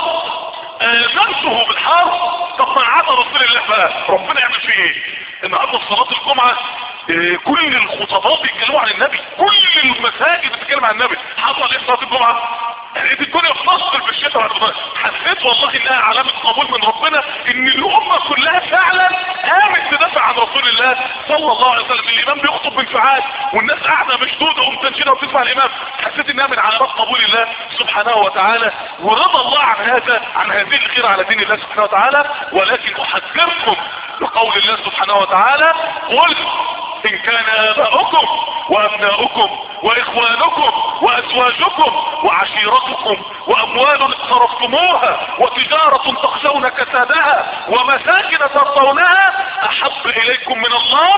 آذنته بالحرب طب من عاد رسول الله بقى ربنا يعمل فيه ايه النهارده في صلاه الجمعه اه كل الخطباء بيتكلموا عن النبي كل المساجد بتتكلم عن النبي حصل ايه في صلاه الجمعه لقيت الدنيا في مصر في الشتاء بعد ما حسيت والله انها علامة قبول من ربنا ان الامة كلها فعلا قامت تدافع عن رسول الله صلى الله عليه وسلم الامام بيخطب بانفعال والناس قاعدة مشدودة ومتنشنة وبتسمع الامام حسيت انها من علامات قبول الله سبحانه وتعالى ورضى الله عن هذا عن هذه الخير على دين الله سبحانه وتعالى ولكن احذركم بقول الله سبحانه وتعالى قل ان كان اباؤكم وابناؤكم واخوانكم وازواجكم وعشيرتكم واموال اقترفتموها وتجارة تخشون كسادها ومساكن ترضونها احب اليكم من الله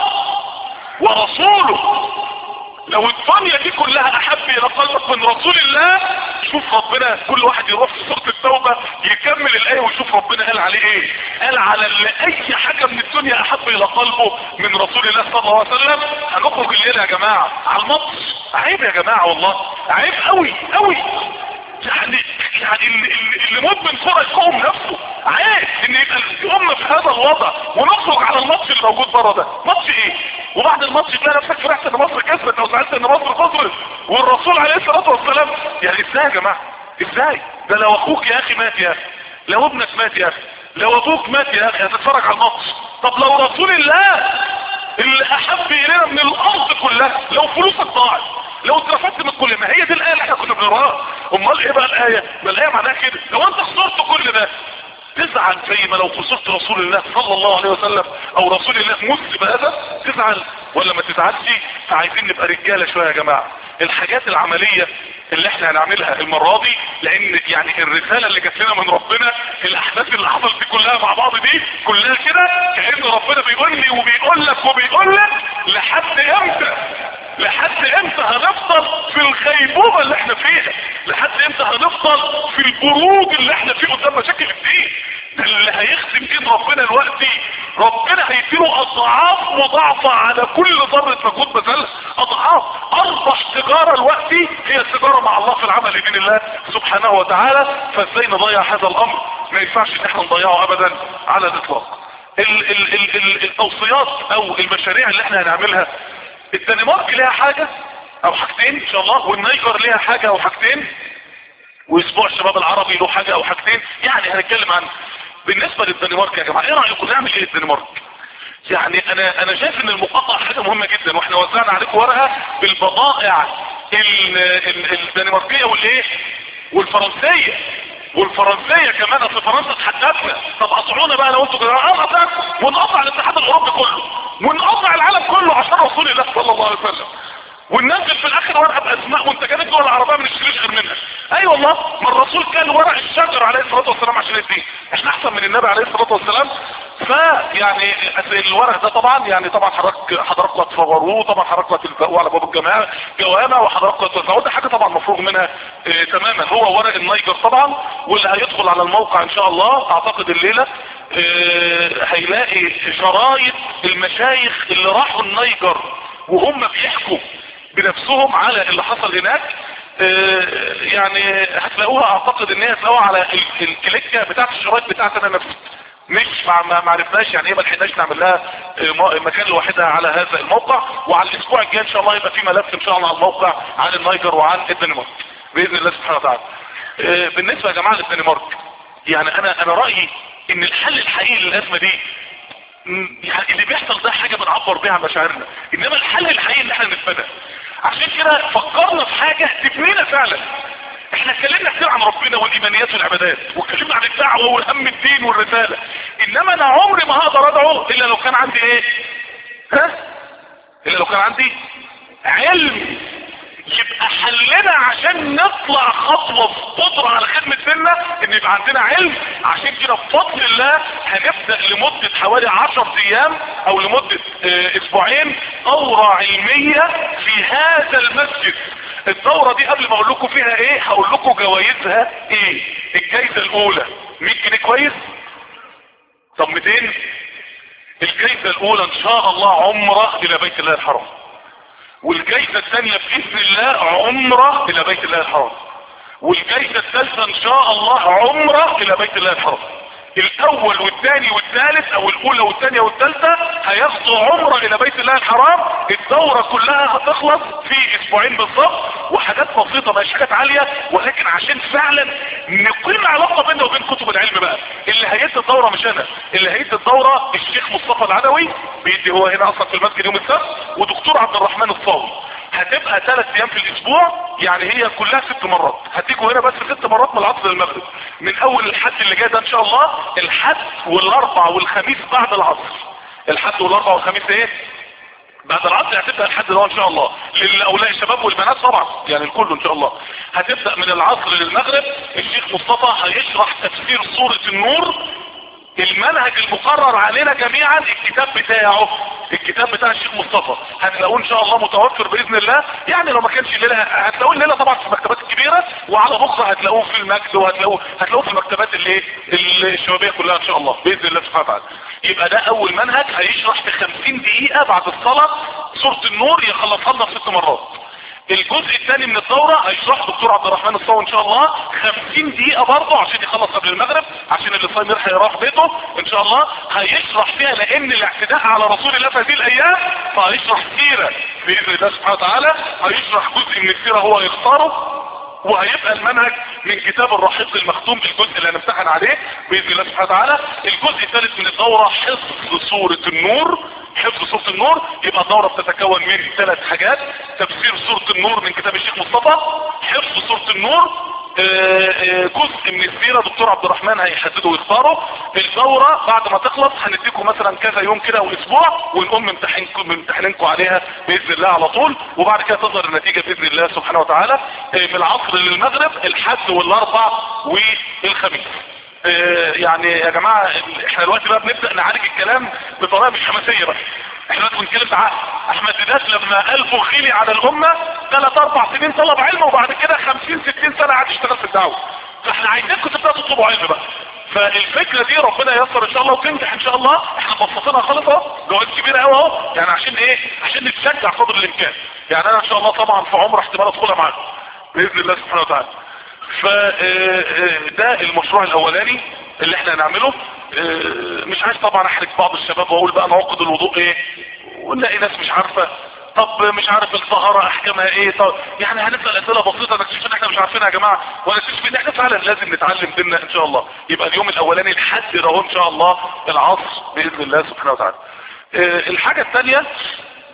ورسوله لو الدنيا دي كلها احب الى قلبك من رسول الله شوف ربنا كل واحد يروح في سورة التوبة يكمل الايه ويشوف ربنا قال عليه ايه قال على اللي اي حاجة من الدنيا احب الى قلبه من رسول الله صلى الله عليه وسلم هنخرج الليلة يا جماعة على المطر عيب يا جماعة والله عيب قوي قوي يعني يعني اللي, اللي مدمن كرة يقوم نفسه عيب ان يبقى الامة في هذا الوضع ونخرج على الماتش اللي موجود بره ده ماتش ايه وبعد الماتش تلاقي نفسك فرحت ان مصر كسبت او زعلت ان مصر خسرت والرسول عليه الصلاه والسلام يعني ازاي يا جماعه ازاي ده لو اخوك يا اخي مات يا اخي لو ابنك مات يا اخي لو ابوك مات يا اخي هتتفرج على الماتش طب لو رسول الله اللي احب الينا من الارض كلها لو فلوسك ضاعت لو اترفدت من كل ما هي دي الايه اللي احنا كنا بنقراها امال ايه بقى الايه ما الايه معناها كده لو انت خسرت كل ده تزعل زي ما لو خسرت رسول الله صلى الله عليه وسلم او رسول الله مت بهذا تزعل ولا ما تزعلش فعايزين نبقى رجاله شويه يا جماعه الحاجات العمليه اللي احنا هنعملها المرة دي لان يعني الرسالة اللي جات لنا من ربنا الاحداث اللي حصلت دي كلها مع بعض دي كلها كده كأن ربنا بيقول لي وبيقول لك وبيقول لك لحد امتى لحد امتى هنفضل في الغيبوبة اللي احنا فيها لحد امتى هنفضل في البروج اللي احنا فيه قدام مشاكل الدين ده اللي هيخدم دين ربنا دلوقتي ربنا هيديله اضعاف مضاعفة على كل ذرة مجهود بذلها اضعاف اربح تجارة دلوقتي هي التجارة مع الله في العمل لدين الله سبحانه وتعالى فازاي نضيع هذا الامر ما ينفعش ان احنا نضيعه ابدا على الاطلاق ال ال ال ال التوصيات او المشاريع اللي احنا هنعملها الدنمارك ليها حاجة او حاجتين ان شاء الله والنيجر ليها حاجة او حاجتين واسبوع الشباب العربي له حاجة او حاجتين يعني هنتكلم عن بالنسبة للدنمارك يا جماعة ايه رأيكم نعمل ايه الدنمارك يعني انا انا شايف ان المقاطعة حاجة مهمة جدا واحنا وزعنا عليكم ورقة بالبضائع الدنماركية والايه والفرنسية والفرنسيه كمان اصل فرنسا تحدثنا طب قطعونا بقى لو انتوا كده اه ونقطع الاتحاد الاوروبي كله ونقطع العالم كله عشان رسول الله صلى الله عليه وسلم وننزل في الاخر ورقه باسماء منتجات الدول العربيه ما نشتريش غير منها اي أيوة والله ما الرسول كان ورق الشجر عليه الصلاه والسلام عشان الدين احنا احسن من النبي عليه الصلاه والسلام فيعني الورق ده طبعا يعني طبعا حضرتك حضراتكم هتصوروه طبعا حضراتكم هتلزقوه على باب الجماعه جوامع وحضراتكم هتوزعوه ده حاجه طبعا مفروغ منها اه تماما هو ورق النيجر طبعا واللي هيدخل على الموقع ان شاء الله اعتقد الليله اه هيلاقي شرايط المشايخ اللي راحوا النيجر وهم بيحكوا بنفسهم على اللي حصل هناك اه يعني هتلاقوها اعتقد ان هي هتلاقوها على الكليكه بتاعت الشرايط بتاعت انا نفسي مش ما ما عرفناش يعني ايه ما لحقناش نعمل لها مكان لوحدها على هذا الموقع وعلى الاسبوع الجاي ان شاء الله يبقى في ملف ان شاء الله على الموقع عن النيجر وعن الدنمارك باذن الله سبحانه وتعالى اه بالنسبه يا جماعه للدنمارك يعني انا انا رايي ان الحل الحقيقي للازمه دي يعني اللي بيحصل ده حاجه بنعبر بيها عن مشاعرنا انما الحل الحقيقي ان احنا نتبنى عشان كده فكرنا في حاجه تبنينا فعلا احنا اتكلمنا كتير عن ربنا والايمانيات والعبادات واتكلمنا عن الدعوه والهم الدين والرساله انما انا عمري ما هقدر ادعو الا لو كان عندي ايه ها الا لو كان عندي علم يبقى حلنا عشان نطلع خطوة في قدرة على خدمة سنة ان يبقى عندنا علم عشان كده بفضل الله هنبدأ لمدة حوالي عشر ايام او لمدة اه اسبوعين دورة علمية في هذا المسجد الدورة دي قبل ما اقول لكم فيها ايه هقول لكم جوائزها ايه الجايزة الاولى 100 جنيه كويس طب 200 الجايزة الاولى ان شاء الله عمرة الى بيت الله الحرام والجايزة الثانية بإذن الله عمرة إلى بيت الله الحرام والجايزة الثالثة إن شاء الله عمرة إلى بيت الله الحرام الأول والثاني والثالث أو الأولى والثانية والثالثة هياخدوا عمرة إلى بيت الله الحرام الدورة كلها هتخلص في أسبوعين بالظبط وحاجات بسيطة مش حاجات عالية ولكن عشان فعلا نقيم علاقة بيننا وبين كتب العلم بقى اللي هيدي الدورة مش أنا اللي هيدي الدورة الشيخ مصطفى العدوي بيدي هو هنا أصلا في المسجد يوم السبت ودكتور عبد الرحمن الصاوي هتبقى ثلاث ايام في الاسبوع يعني هي كلها ست مرات هتيجوا هنا بس ست مرات من العصر للمغرب من اول الحد اللي جاي ده ان شاء الله الحد والاربع والخميس بعد العصر الحد والاربع والخميس ايه بعد العصر هتبدا الحد ده ان شاء الله للاولاد الشباب والبنات طبعا يعني الكل ان شاء الله هتبدا من العصر للمغرب الشيخ مصطفى هيشرح تفسير سوره النور المنهج المقرر علينا جميعا الكتاب بتاعه الكتاب بتاع الشيخ مصطفى هتلاقوه ان شاء الله متوفر باذن الله يعني لو ما كانش الليله هتلاقوه الليله طبعا في المكتبات الكبيره وعلى بكره هتلاقوه في المجد وهتلاقوه هتلاقوه في المكتبات اللي الشبابيه كلها ان شاء الله باذن الله سبحانه وتعالى يبقى ده اول منهج هيشرح في 50 دقيقه بعد الصلاه سوره النور يخلصها لنا في ست مرات الجزء الثاني من الدورة هيشرح دكتور عبد الرحمن الصاوي ان شاء الله 50 دقيقة برضه عشان يخلص قبل المغرب عشان اللي صايم يلحق يروح بيته ان شاء الله هيشرح فيها لان الاعتداء على رسول الله في هذه الايام فهيشرح سيرة باذن الله سبحانه وتعالى هيشرح جزء من السيرة هو يختاره وهيبقى المنهج من كتاب الرحيق المختوم الجزء اللي هنمتحن عليه باذن الله سبحانه وتعالى الجزء الثالث من الدورة حفظ سورة النور حفظ سورة النور يبقى الدورة بتتكون من ثلاث حاجات تفسير سورة النور من كتاب الشيخ مصطفى حفظ سورة النور جزء من السيرة دكتور عبد الرحمن هيحدده ويختاره الدورة بعد ما تخلص هنديكم مثلا كذا يوم كده واسبوع ونقوم ممتحنكم ممتحنينكم عليها باذن الله على طول وبعد كده تظهر النتيجة باذن الله سبحانه وتعالى من العصر للمغرب الحد والاربع والخميس يعني يا جماعة احنا دلوقتي بقى بنبدأ نعالج الكلام بطريقة مش حماسية بقى احنا دلوقتي بنتكلم تعال احمد ديدات لما قلبه خيلي على الامة ثلاث اربع سنين طلب علم وبعد كده خمسين ستين سنة قعد يشتغل في الدعوة فاحنا عايزينكم تبدأوا تطلبوا علم بقى فالفكرة دي ربنا ييسر ان شاء الله وتنجح ان شاء الله احنا مبسطينها خالص اهو جوائز كبيرة قوي اهو يعني عشان ايه عشان نتشجع قدر الامكان يعني انا ان شاء الله طبعا في عمر احتمال ادخلها معاكم باذن الله سبحانه وتعالى فده المشروع الاولاني اللي احنا هنعمله مش عايز طبعا احرج بعض الشباب واقول بقى نعقد الوضوء ايه ونلاقي ناس مش عارفة طب مش عارف الطهارة احكامها ايه طب يعني هنسأل اسئلة بسيطة نكتشف ان احنا مش عارفينها يا جماعة ونكتشف ان احنا فعلا لازم نتعلم ديننا ان شاء الله يبقى اليوم الاولاني الحد اهو ان شاء الله العصر باذن الله سبحانه وتعالى اه الحاجة الثانية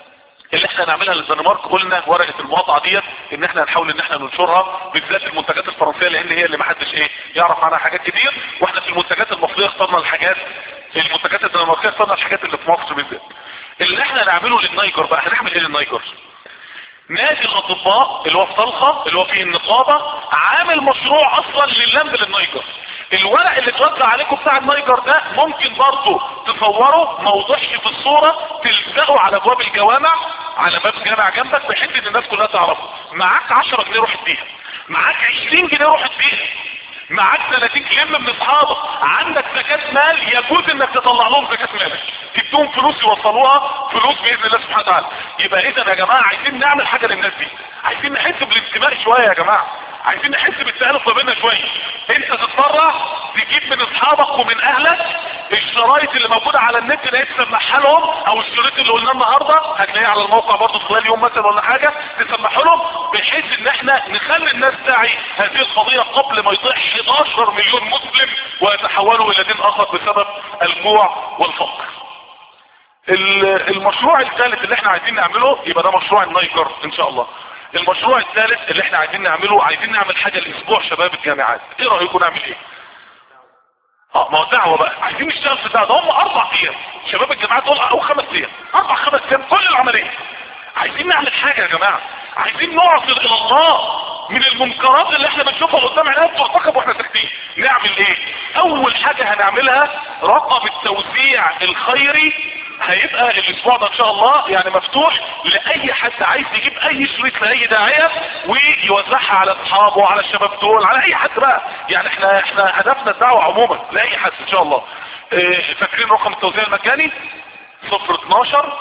اللي احنا نعملها للدنمارك قلنا ورقة المقاطعة ديت ان احنا نحاول ان احنا ننشرها بالذات المنتجات الفرنسية لان هي اللي محدش ايه يعرف عنها حاجات كتير واحنا في المنتجات المصرية اخترنا الحاجات المنتجات الدنماركية اخترنا الحاجات اللي في مصر بالذات اللي احنا نعمله للنايجر بقى هنعمل ايه للنايجر نادي الاطباء اللي هو في طلخة اللي هو فيه النقابة عامل مشروع اصلا لللمب للنايجر الورق اللي اتوزع عليكم بتاع النايجر ده ممكن برضه تصوره موضوعش في الصورة تلزقه على ابواب الجوامع على باب جامع جنبك بحيث ان الناس كلها تعرفه معاك 10 جنيه روح اديها معاك 20 جنيه روح اديها معاك 30 لم من اصحابك عندك زكاة مال يجوز انك تطلع لهم زكاة مالك تديهم فلوس يوصلوها فلوس باذن الله سبحانه وتعالى يبقى اذا يا جماعة عايزين نعمل حاجة للناس دي عايزين نحس بالانتماء شوية يا جماعة عايزين نحس بالتألف ما بيننا شوية انت تتفرع تجيب من اصحابك ومن اهلك الشرايط اللي موجودة على النت ده تسمعها لهم او الشريط اللي قلناه النهاردة هتلاقيه على الموقع برضه خلال يوم مثلا ولا حاجة تسمعها لهم بحيث ان احنا نخلي الناس تعي هذه القضية قبل ما يطيح 11 مليون مسلم ويتحولوا الى دين اخر بسبب الجوع والفقر المشروع الثالث اللي احنا عايزين نعمله يبقى ده مشروع النايجر ان شاء الله المشروع الثالث اللي احنا عايزين نعمله عايزين نعمل حاجة لاسبوع شباب الجامعات ايه رأيكم نعمل ايه اه ما هو دعوة بقى عايزين نشتغل في ده ده هم اربع ايام شباب الجامعات دول او خمس ايام اربع خمس ايام كل العملية عايزين نعمل حاجة يا جماعة عايزين نعصر الى الله من المنكرات اللي احنا بنشوفها قدام عينينا بترتكب واحنا ساكتين نعمل ايه اول حاجة هنعملها رقم التوزيع الخيري هيبقى الاسبوع ده ان شاء الله يعني مفتوح لاي حد عايز يجيب اي شريط لاي داعية ويوزعها على اصحابه وعلى الشباب دول على اي حد بقى يعني احنا احنا هدفنا الدعوة عموما لاي حد ان شاء الله اه فاكرين رقم التوزيع المجاني 012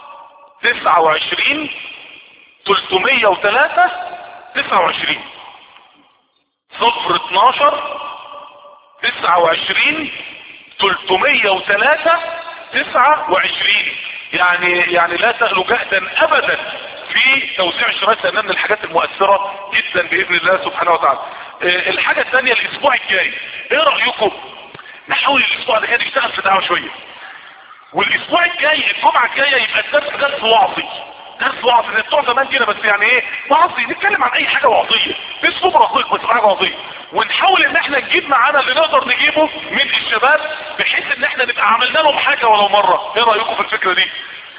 29 303 29 012 29 303 29 يعني يعني لا تغلو جهدا ابدا في توزيع الشرايط لانها من الحاجات المؤثرة جدا باذن الله سبحانه وتعالى اه الحاجة الثانية الاسبوع الجاي ايه رأيكم نحاول الاسبوع ده نشتغل في دعوة شوية والاسبوع الجاي الجمعة الجاية يبقى الدرس درس وعظي درس وعظي زي بتوع زمان كده بس يعني ايه وعظي نتكلم عن اي حاجة وعظية اسلوب رقيق بس حاجة وعظية ونحاول ان احنا نجيب معانا اللي نقدر نجيبه من الشباب بحيث ان احنا نبقى عملنا لهم حاجة ولو مرة ايه رأيكم في الفكرة دي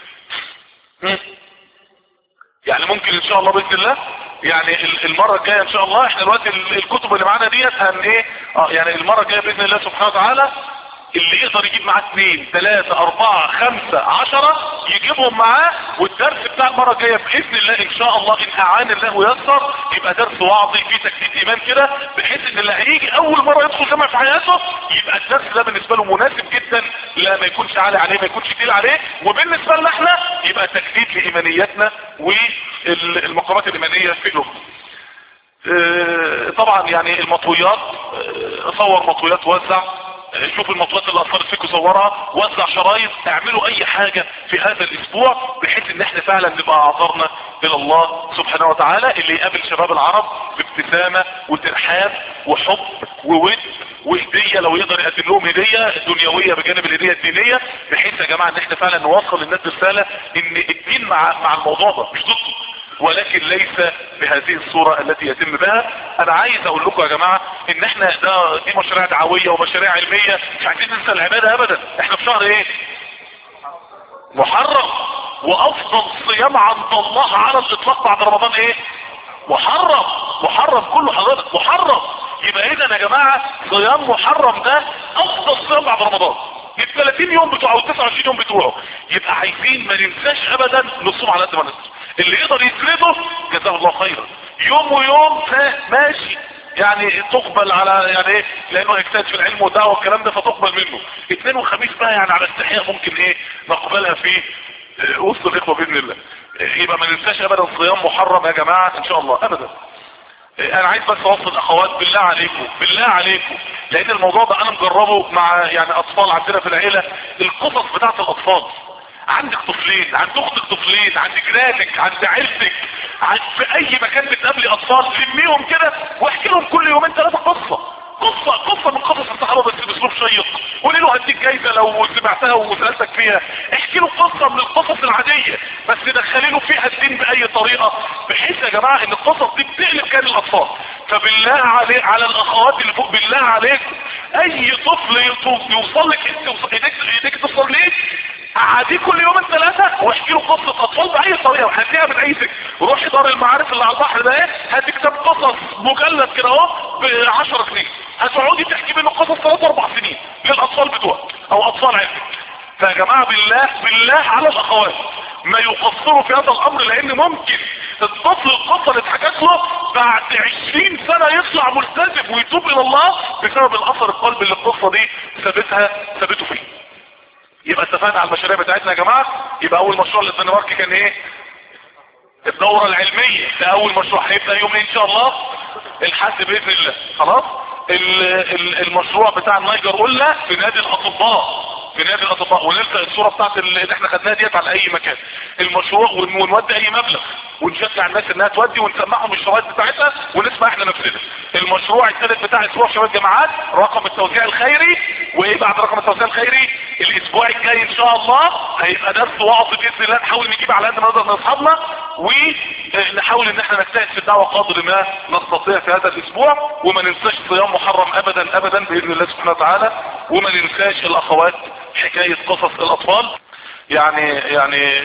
يعني ممكن ان شاء الله باذن الله يعني المرة الجاية ان شاء الله احنا دلوقتي الكتب اللي معانا ديت هن ايه اه يعني المرة الجاية باذن الله سبحانه وتعالى اللي يقدر يجيب معاه اثنين ثلاثة اربعة خمسة عشرة يجيبهم معاه والدرس بتاع المرة الجاية باذن الله ان شاء الله ان اعان الله ويسر يبقى درس وعظي فيه تجديد ايمان كده بحيث ان اللي هيجي اول مرة يدخل جامعة في حياته يبقى الدرس ده بالنسبة له مناسب جدا لا ما يكونش عالي عليه ما يكونش تقيل عليه وبالنسبة لنا احنا يبقى تجديد لايمانياتنا والمقامات الايمانية في قلوبنا اه طبعا يعني المطويات اه صور مطويات وزع شوف المطلات اللي اثرت فيكم صورها وزع شرايط اعملوا اي حاجة في هذا الاسبوع بحيث ان احنا فعلا نبقى اعذرنا الى الله سبحانه وتعالى اللي يقابل شباب العرب بابتسامة وترحاب وحب وود وهدية لو يقدر يقدم لهم هدية دنيوية بجانب الهدية الدينية بحيث يا جماعة ان احنا فعلا نوصل للناس رسالة ان الدين مع, مع الموضوع ده مش ضده ولكن ليس بهذه الصورة التي يتم بها انا عايز اقول لكم يا جماعة ان احنا ده دي مشاريع دعوية ومشاريع علمية مش عايزين ننسى العبادة ابدا احنا في شهر ايه محرم وافضل صيام عند الله على الاطلاق بعد رمضان ايه محرم محرم كله حضرتك محرم يبقى اذا يا جماعة صيام محرم ده افضل صيام بعد رمضان ال 30 يوم بتوعه او 29 يوم بتوعه يبقى عايزين ما ننساش ابدا نصوم على قد ما نقدر اللي يقدر يسرده جزاه الله خيرا يوم ويوم ماشي يعني تقبل على يعني ايه لانه يجتهد في العلم والدعوه والكلام ده فتقبل منه اثنين وخميس بقى يعني على استحياء ممكن ايه نقبلها في وسط الاخوه باذن الله يبقى ما ننساش ابدا صيام محرم يا جماعه ان شاء الله ابدا انا عايز بس اوصل اخوات بالله عليكم بالله عليكم لان الموضوع ده انا مجربه مع يعني اطفال عندنا في العيله القصص بتاعت الاطفال عندك طفلين عند اختك طفلين عند جيرانك عند عيلتك عند في اي مكان بتقابلي اطفال لميهم كده واحكي لهم كل يومين ثلاثه قصه قصه قصه من قصص الصحابه بس باسلوب شيق قولي له هديك جايزة لو سمعتها وسألتك فيها احكي له قصة من القصص العادية بس دخلي له فيها الدين بأي طريقة بحيث يا جماعة ان القصص دي بتقلب كان الأطفال فبالله علي على الأخوات اللي فوق بالله عليكم أي طفل يوصل لك انت ايديك ايديك توصل ليه قعديه كل يومين ثلاثة واحكي له قصة اطفال بأي طريقة وهديها من اي سكة روحي دار المعارف اللي على البحر ده ايه هات كتاب قصص مجلد كده اهو ب 10 جنيه هتقعدي تحكي منه قصص ثلاث اربع سنين للاطفال بتوعك او اطفال عندك فيا جماعة بالله بالله على الاخوات ما يقصروا في هذا الامر لان ممكن الطفل القصة اللي اتحكت له بعد 20 سنة يطلع ملتزم ويتوب الى الله بسبب الاثر القلبي اللي القصة دي سابتها سابته فيه يبقى اتفقنا على المشاريع بتاعتنا يا جماعة يبقى اول مشروع للدنمارك كان ايه الدورة العلمية ده اول مشروع هيبدأ يوم ان شاء الله الحد باذن الله خلاص المشروع بتاع النيجر قلنا في نادي الاطباء في نادي الاطباء ونلقى الصورة بتاعت اللي احنا خدناها ديت على اي مكان المشروع ونودي اي مبلغ ونشجع الناس انها تودي ونسمعهم الشرايط بتاعتها ونسمع احنا نفسنا المشروع الثالث بتاع اسبوع شباب الجامعات رقم التوزيع الخيري وايه بعد رقم التوزيع الخيري الاسبوع الجاي ان شاء الله هيبقى درس وعظ باذن الله نحاول نجيب على قد ما نقدر من اصحابنا ونحاول ان احنا نجتهد في الدعوه قدر ما نستطيع في هذا الاسبوع وما ننساش صيام محرم ابدا ابدا باذن الله سبحانه وتعالى وما ننساش الاخوات حكايه قصص الاطفال يعني يعني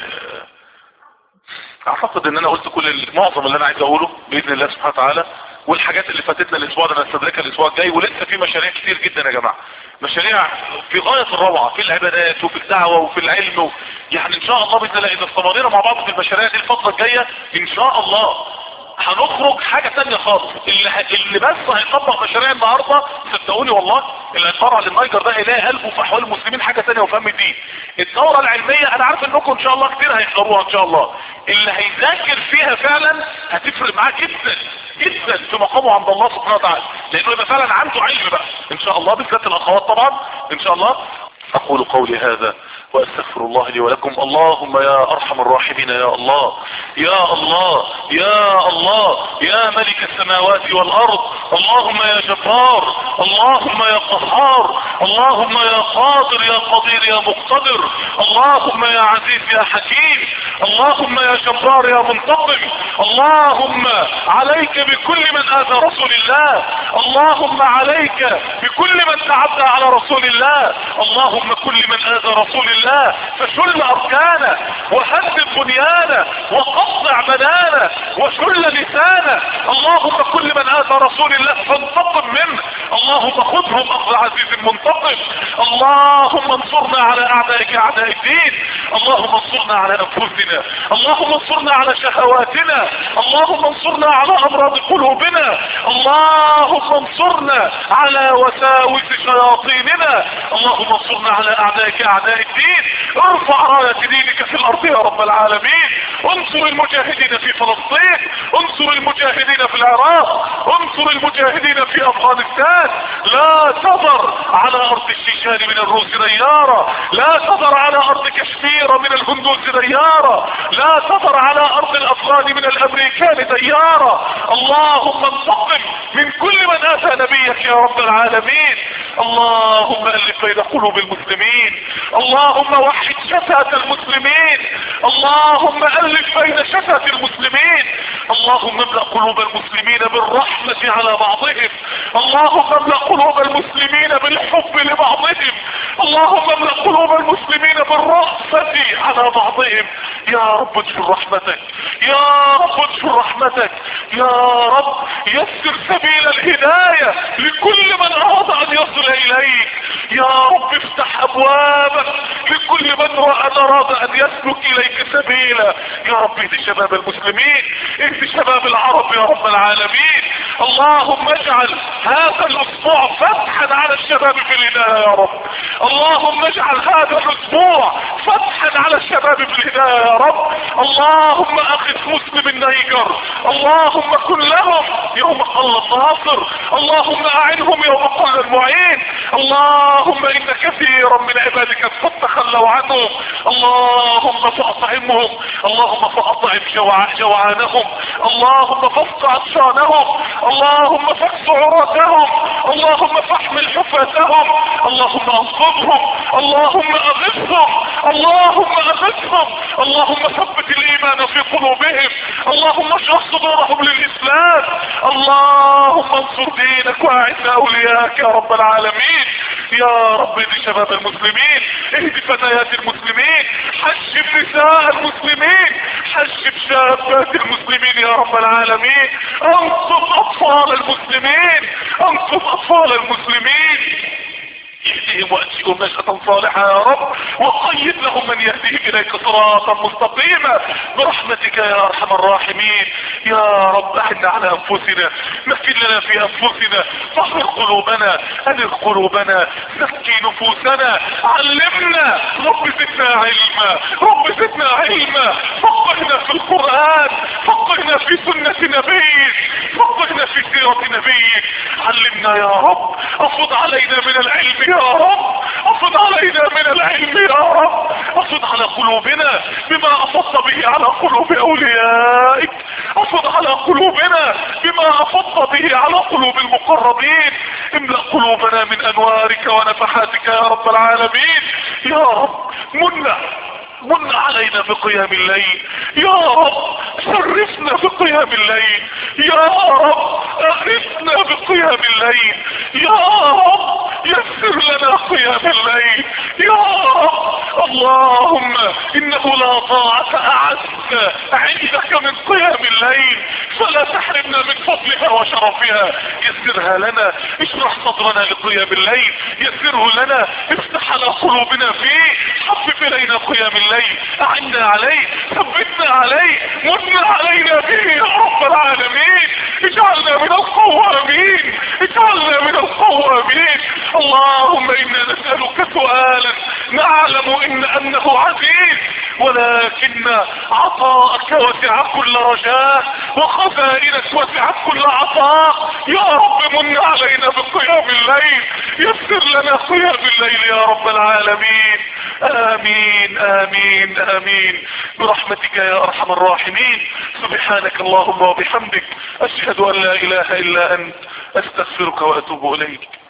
اعتقد ان انا قلت كل معظم اللي انا عايز اقوله باذن الله سبحانه وتعالى والحاجات اللي فاتتنا الاسبوع ده نستدركها الاسبوع الجاي ولسه في مشاريع كتير جدا يا جماعه مشاريع في غايه الروعه في العبادات وفي الدعوه وفي العلم و... يعني ان شاء الله باذن الله اذا استمرينا مع بعض في المشاريع دي الفتره الجايه ان شاء الله هنخرج حاجة تانية خالص اللي, ه... اللي بس هيطبق مشاريع النهاردة صدقوني والله اللي هيتفرع للنايجر ده هيلاقي قلبه في احوال المسلمين حاجة تانية وفهم الدين الدورة العلمية انا عارف انكم ان شاء الله كتير هيحضروها ان شاء الله اللي هيذاكر فيها فعلا هتفرق معاه جدا جدا في مقامه عند الله سبحانه وتعالى لانه يبقى فعلا عنده علم بقى ان شاء الله بالذات الاخوات طبعا ان شاء الله اقول قولي هذا واستغفر الله لي ولكم اللهم يا ارحم الراحمين يا الله يا الله يا الله يا ملك السماوات والارض اللهم يا جبار اللهم يا قهار اللهم يا قادر يا قدير يا مقتدر اللهم يا عزيز يا حكيم اللهم يا جبار يا منتقم اللهم عليك بكل من اذى رسول الله اللهم عليك بكل من تعدى على رسول الله اللهم كل من اذى رسول الله الله فشل اركانه وهدد بنيانه وقطع بنانه وشل لسانه اللهم كل من اذى رسول الله فانتقم منه اللهم خذهم اخذ عزيز منتقم اللهم انصرنا على اعدائك اعداء الدين اللهم انصرنا على انفسنا اللهم انصرنا على شهواتنا اللهم انصرنا على امراض قلوبنا اللهم انصرنا على وساوس شياطيننا اللهم انصرنا على اعدائك اعداء الدين ارفع راية دينك في الارض يا رب العالمين انصر المجاهدين في فلسطين انصر المجاهدين في العراق انصر المجاهدين في افغانستان لا تذر على ارض الشيشان من الروس ديارة لا تذر على ارض كشمير من الهندوس ديارة لا تذر على ارض الافغان من الامريكان ديارة اللهم انتقم من كل من اتى نبيك يا رب العالمين اللهم الف بين قلوب المسلمين اللهم وحد شتات المسلمين اللهم الف بين شتات المسلمين اللهم املأ قلوب المسلمين بالرحمة على بعضهم اللهم املأ قلوب المسلمين بالحب لبعضهم اللهم املأ قلوب المسلمين بالرأفة على بعضهم يا رب انشر رحمتك يا رب انشر رحمتك يا رب يسر سبيل الهداية لكل من اراد ان يصل اليك يا رب افتح ابوابك لكل من اراد ان يسلك اليك سبيلا يا رب اهدي شباب المسلمين اهدي شباب العرب يا رب العالمين اللهم اجعل هذا الاسبوع فتحا على الشباب في الهداية يا رب اللهم اجعل هذا الاسبوع فتحا على الشباب في الهداية يا رب اللهم اخذ مسلم النيجر اللهم كن لهم يوم قل الناصر اللهم اعنهم يوم قل المعين اللهم ان كثيرا من عبادك قد تخلوا عنهم اللهم فاطعمهم اللهم فاطعم جوع جوعانهم اللهم فاصق عطشانهم اللهم فاكس عراتهم اللهم فاحمل حفاتهم اللهم انصرهم اللهم اغثهم اللهم اغثهم اللهم ثبت الايمان في قلوبهم اللهم اشرح صدورهم للاسلام اللهم انصر دينك واعز اولياءك يا رب العالمين يا رب اهدي شباب المسلمين اهدي فتيات المسلمين حجب نساء المسلمين حجب شابات المسلمين يا رب العالمين انصف اطفال المسلمين انصف اطفال المسلمين يهديهم واتيهم نشأة صالحة يا رب وقيد لهم من يهديهم اليك صراطا مستقيما برحمتك يا ارحم الراحمين يا رب احنا على انفسنا مكن لنا في انفسنا فخر قلوبنا انر قلوبنا زكي نفوسنا علمنا رب زدنا علما رب زدنا علما فقهنا في القرآن فقهنا في سنة نبيك فقهنا في سيرة نبيك علمنا يا رب افض علينا من العلم يا رب افض علينا من العلم يا رب افض على قلوبنا بما افضت به على قلوب اوليائك افض على قلوبنا بما افضت به على قلوب المقربين املأ قلوبنا من انوارك ونفحاتك يا رب العالمين يا رب منا من علينا في قيام الليل يا رب شرفنا في قيام الليل يا رب اغثنا في قيام الليل يا رب يسر لنا قيام الليل يا رب اللهم انه لا طاعة اعز عندك من قيام الليل فلا تحرمنا من فضلها وشرفها يسرها لنا اشرح صدرنا لقيام الليل يسره لنا افتح على قلوبنا فيه حفف الينا قيام الليل اعنا عليه ثبتنا عليه من علينا به يا رب العالمين اجعلنا من القوامين اجعلنا من القوامين اللهم انا نسألك سؤالا نعلم ان انه عزيز ولكن عطاءك وسع كل رجاء وخزائنك وسعت كل عطاء يا رب من علينا بقيام الليل يسر لنا قيام الليل يا رب العالمين امين امين امين برحمتك يا ارحم الراحمين سبحانك اللهم وبحمدك اشهد ان لا اله الا انت استغفرك واتوب اليك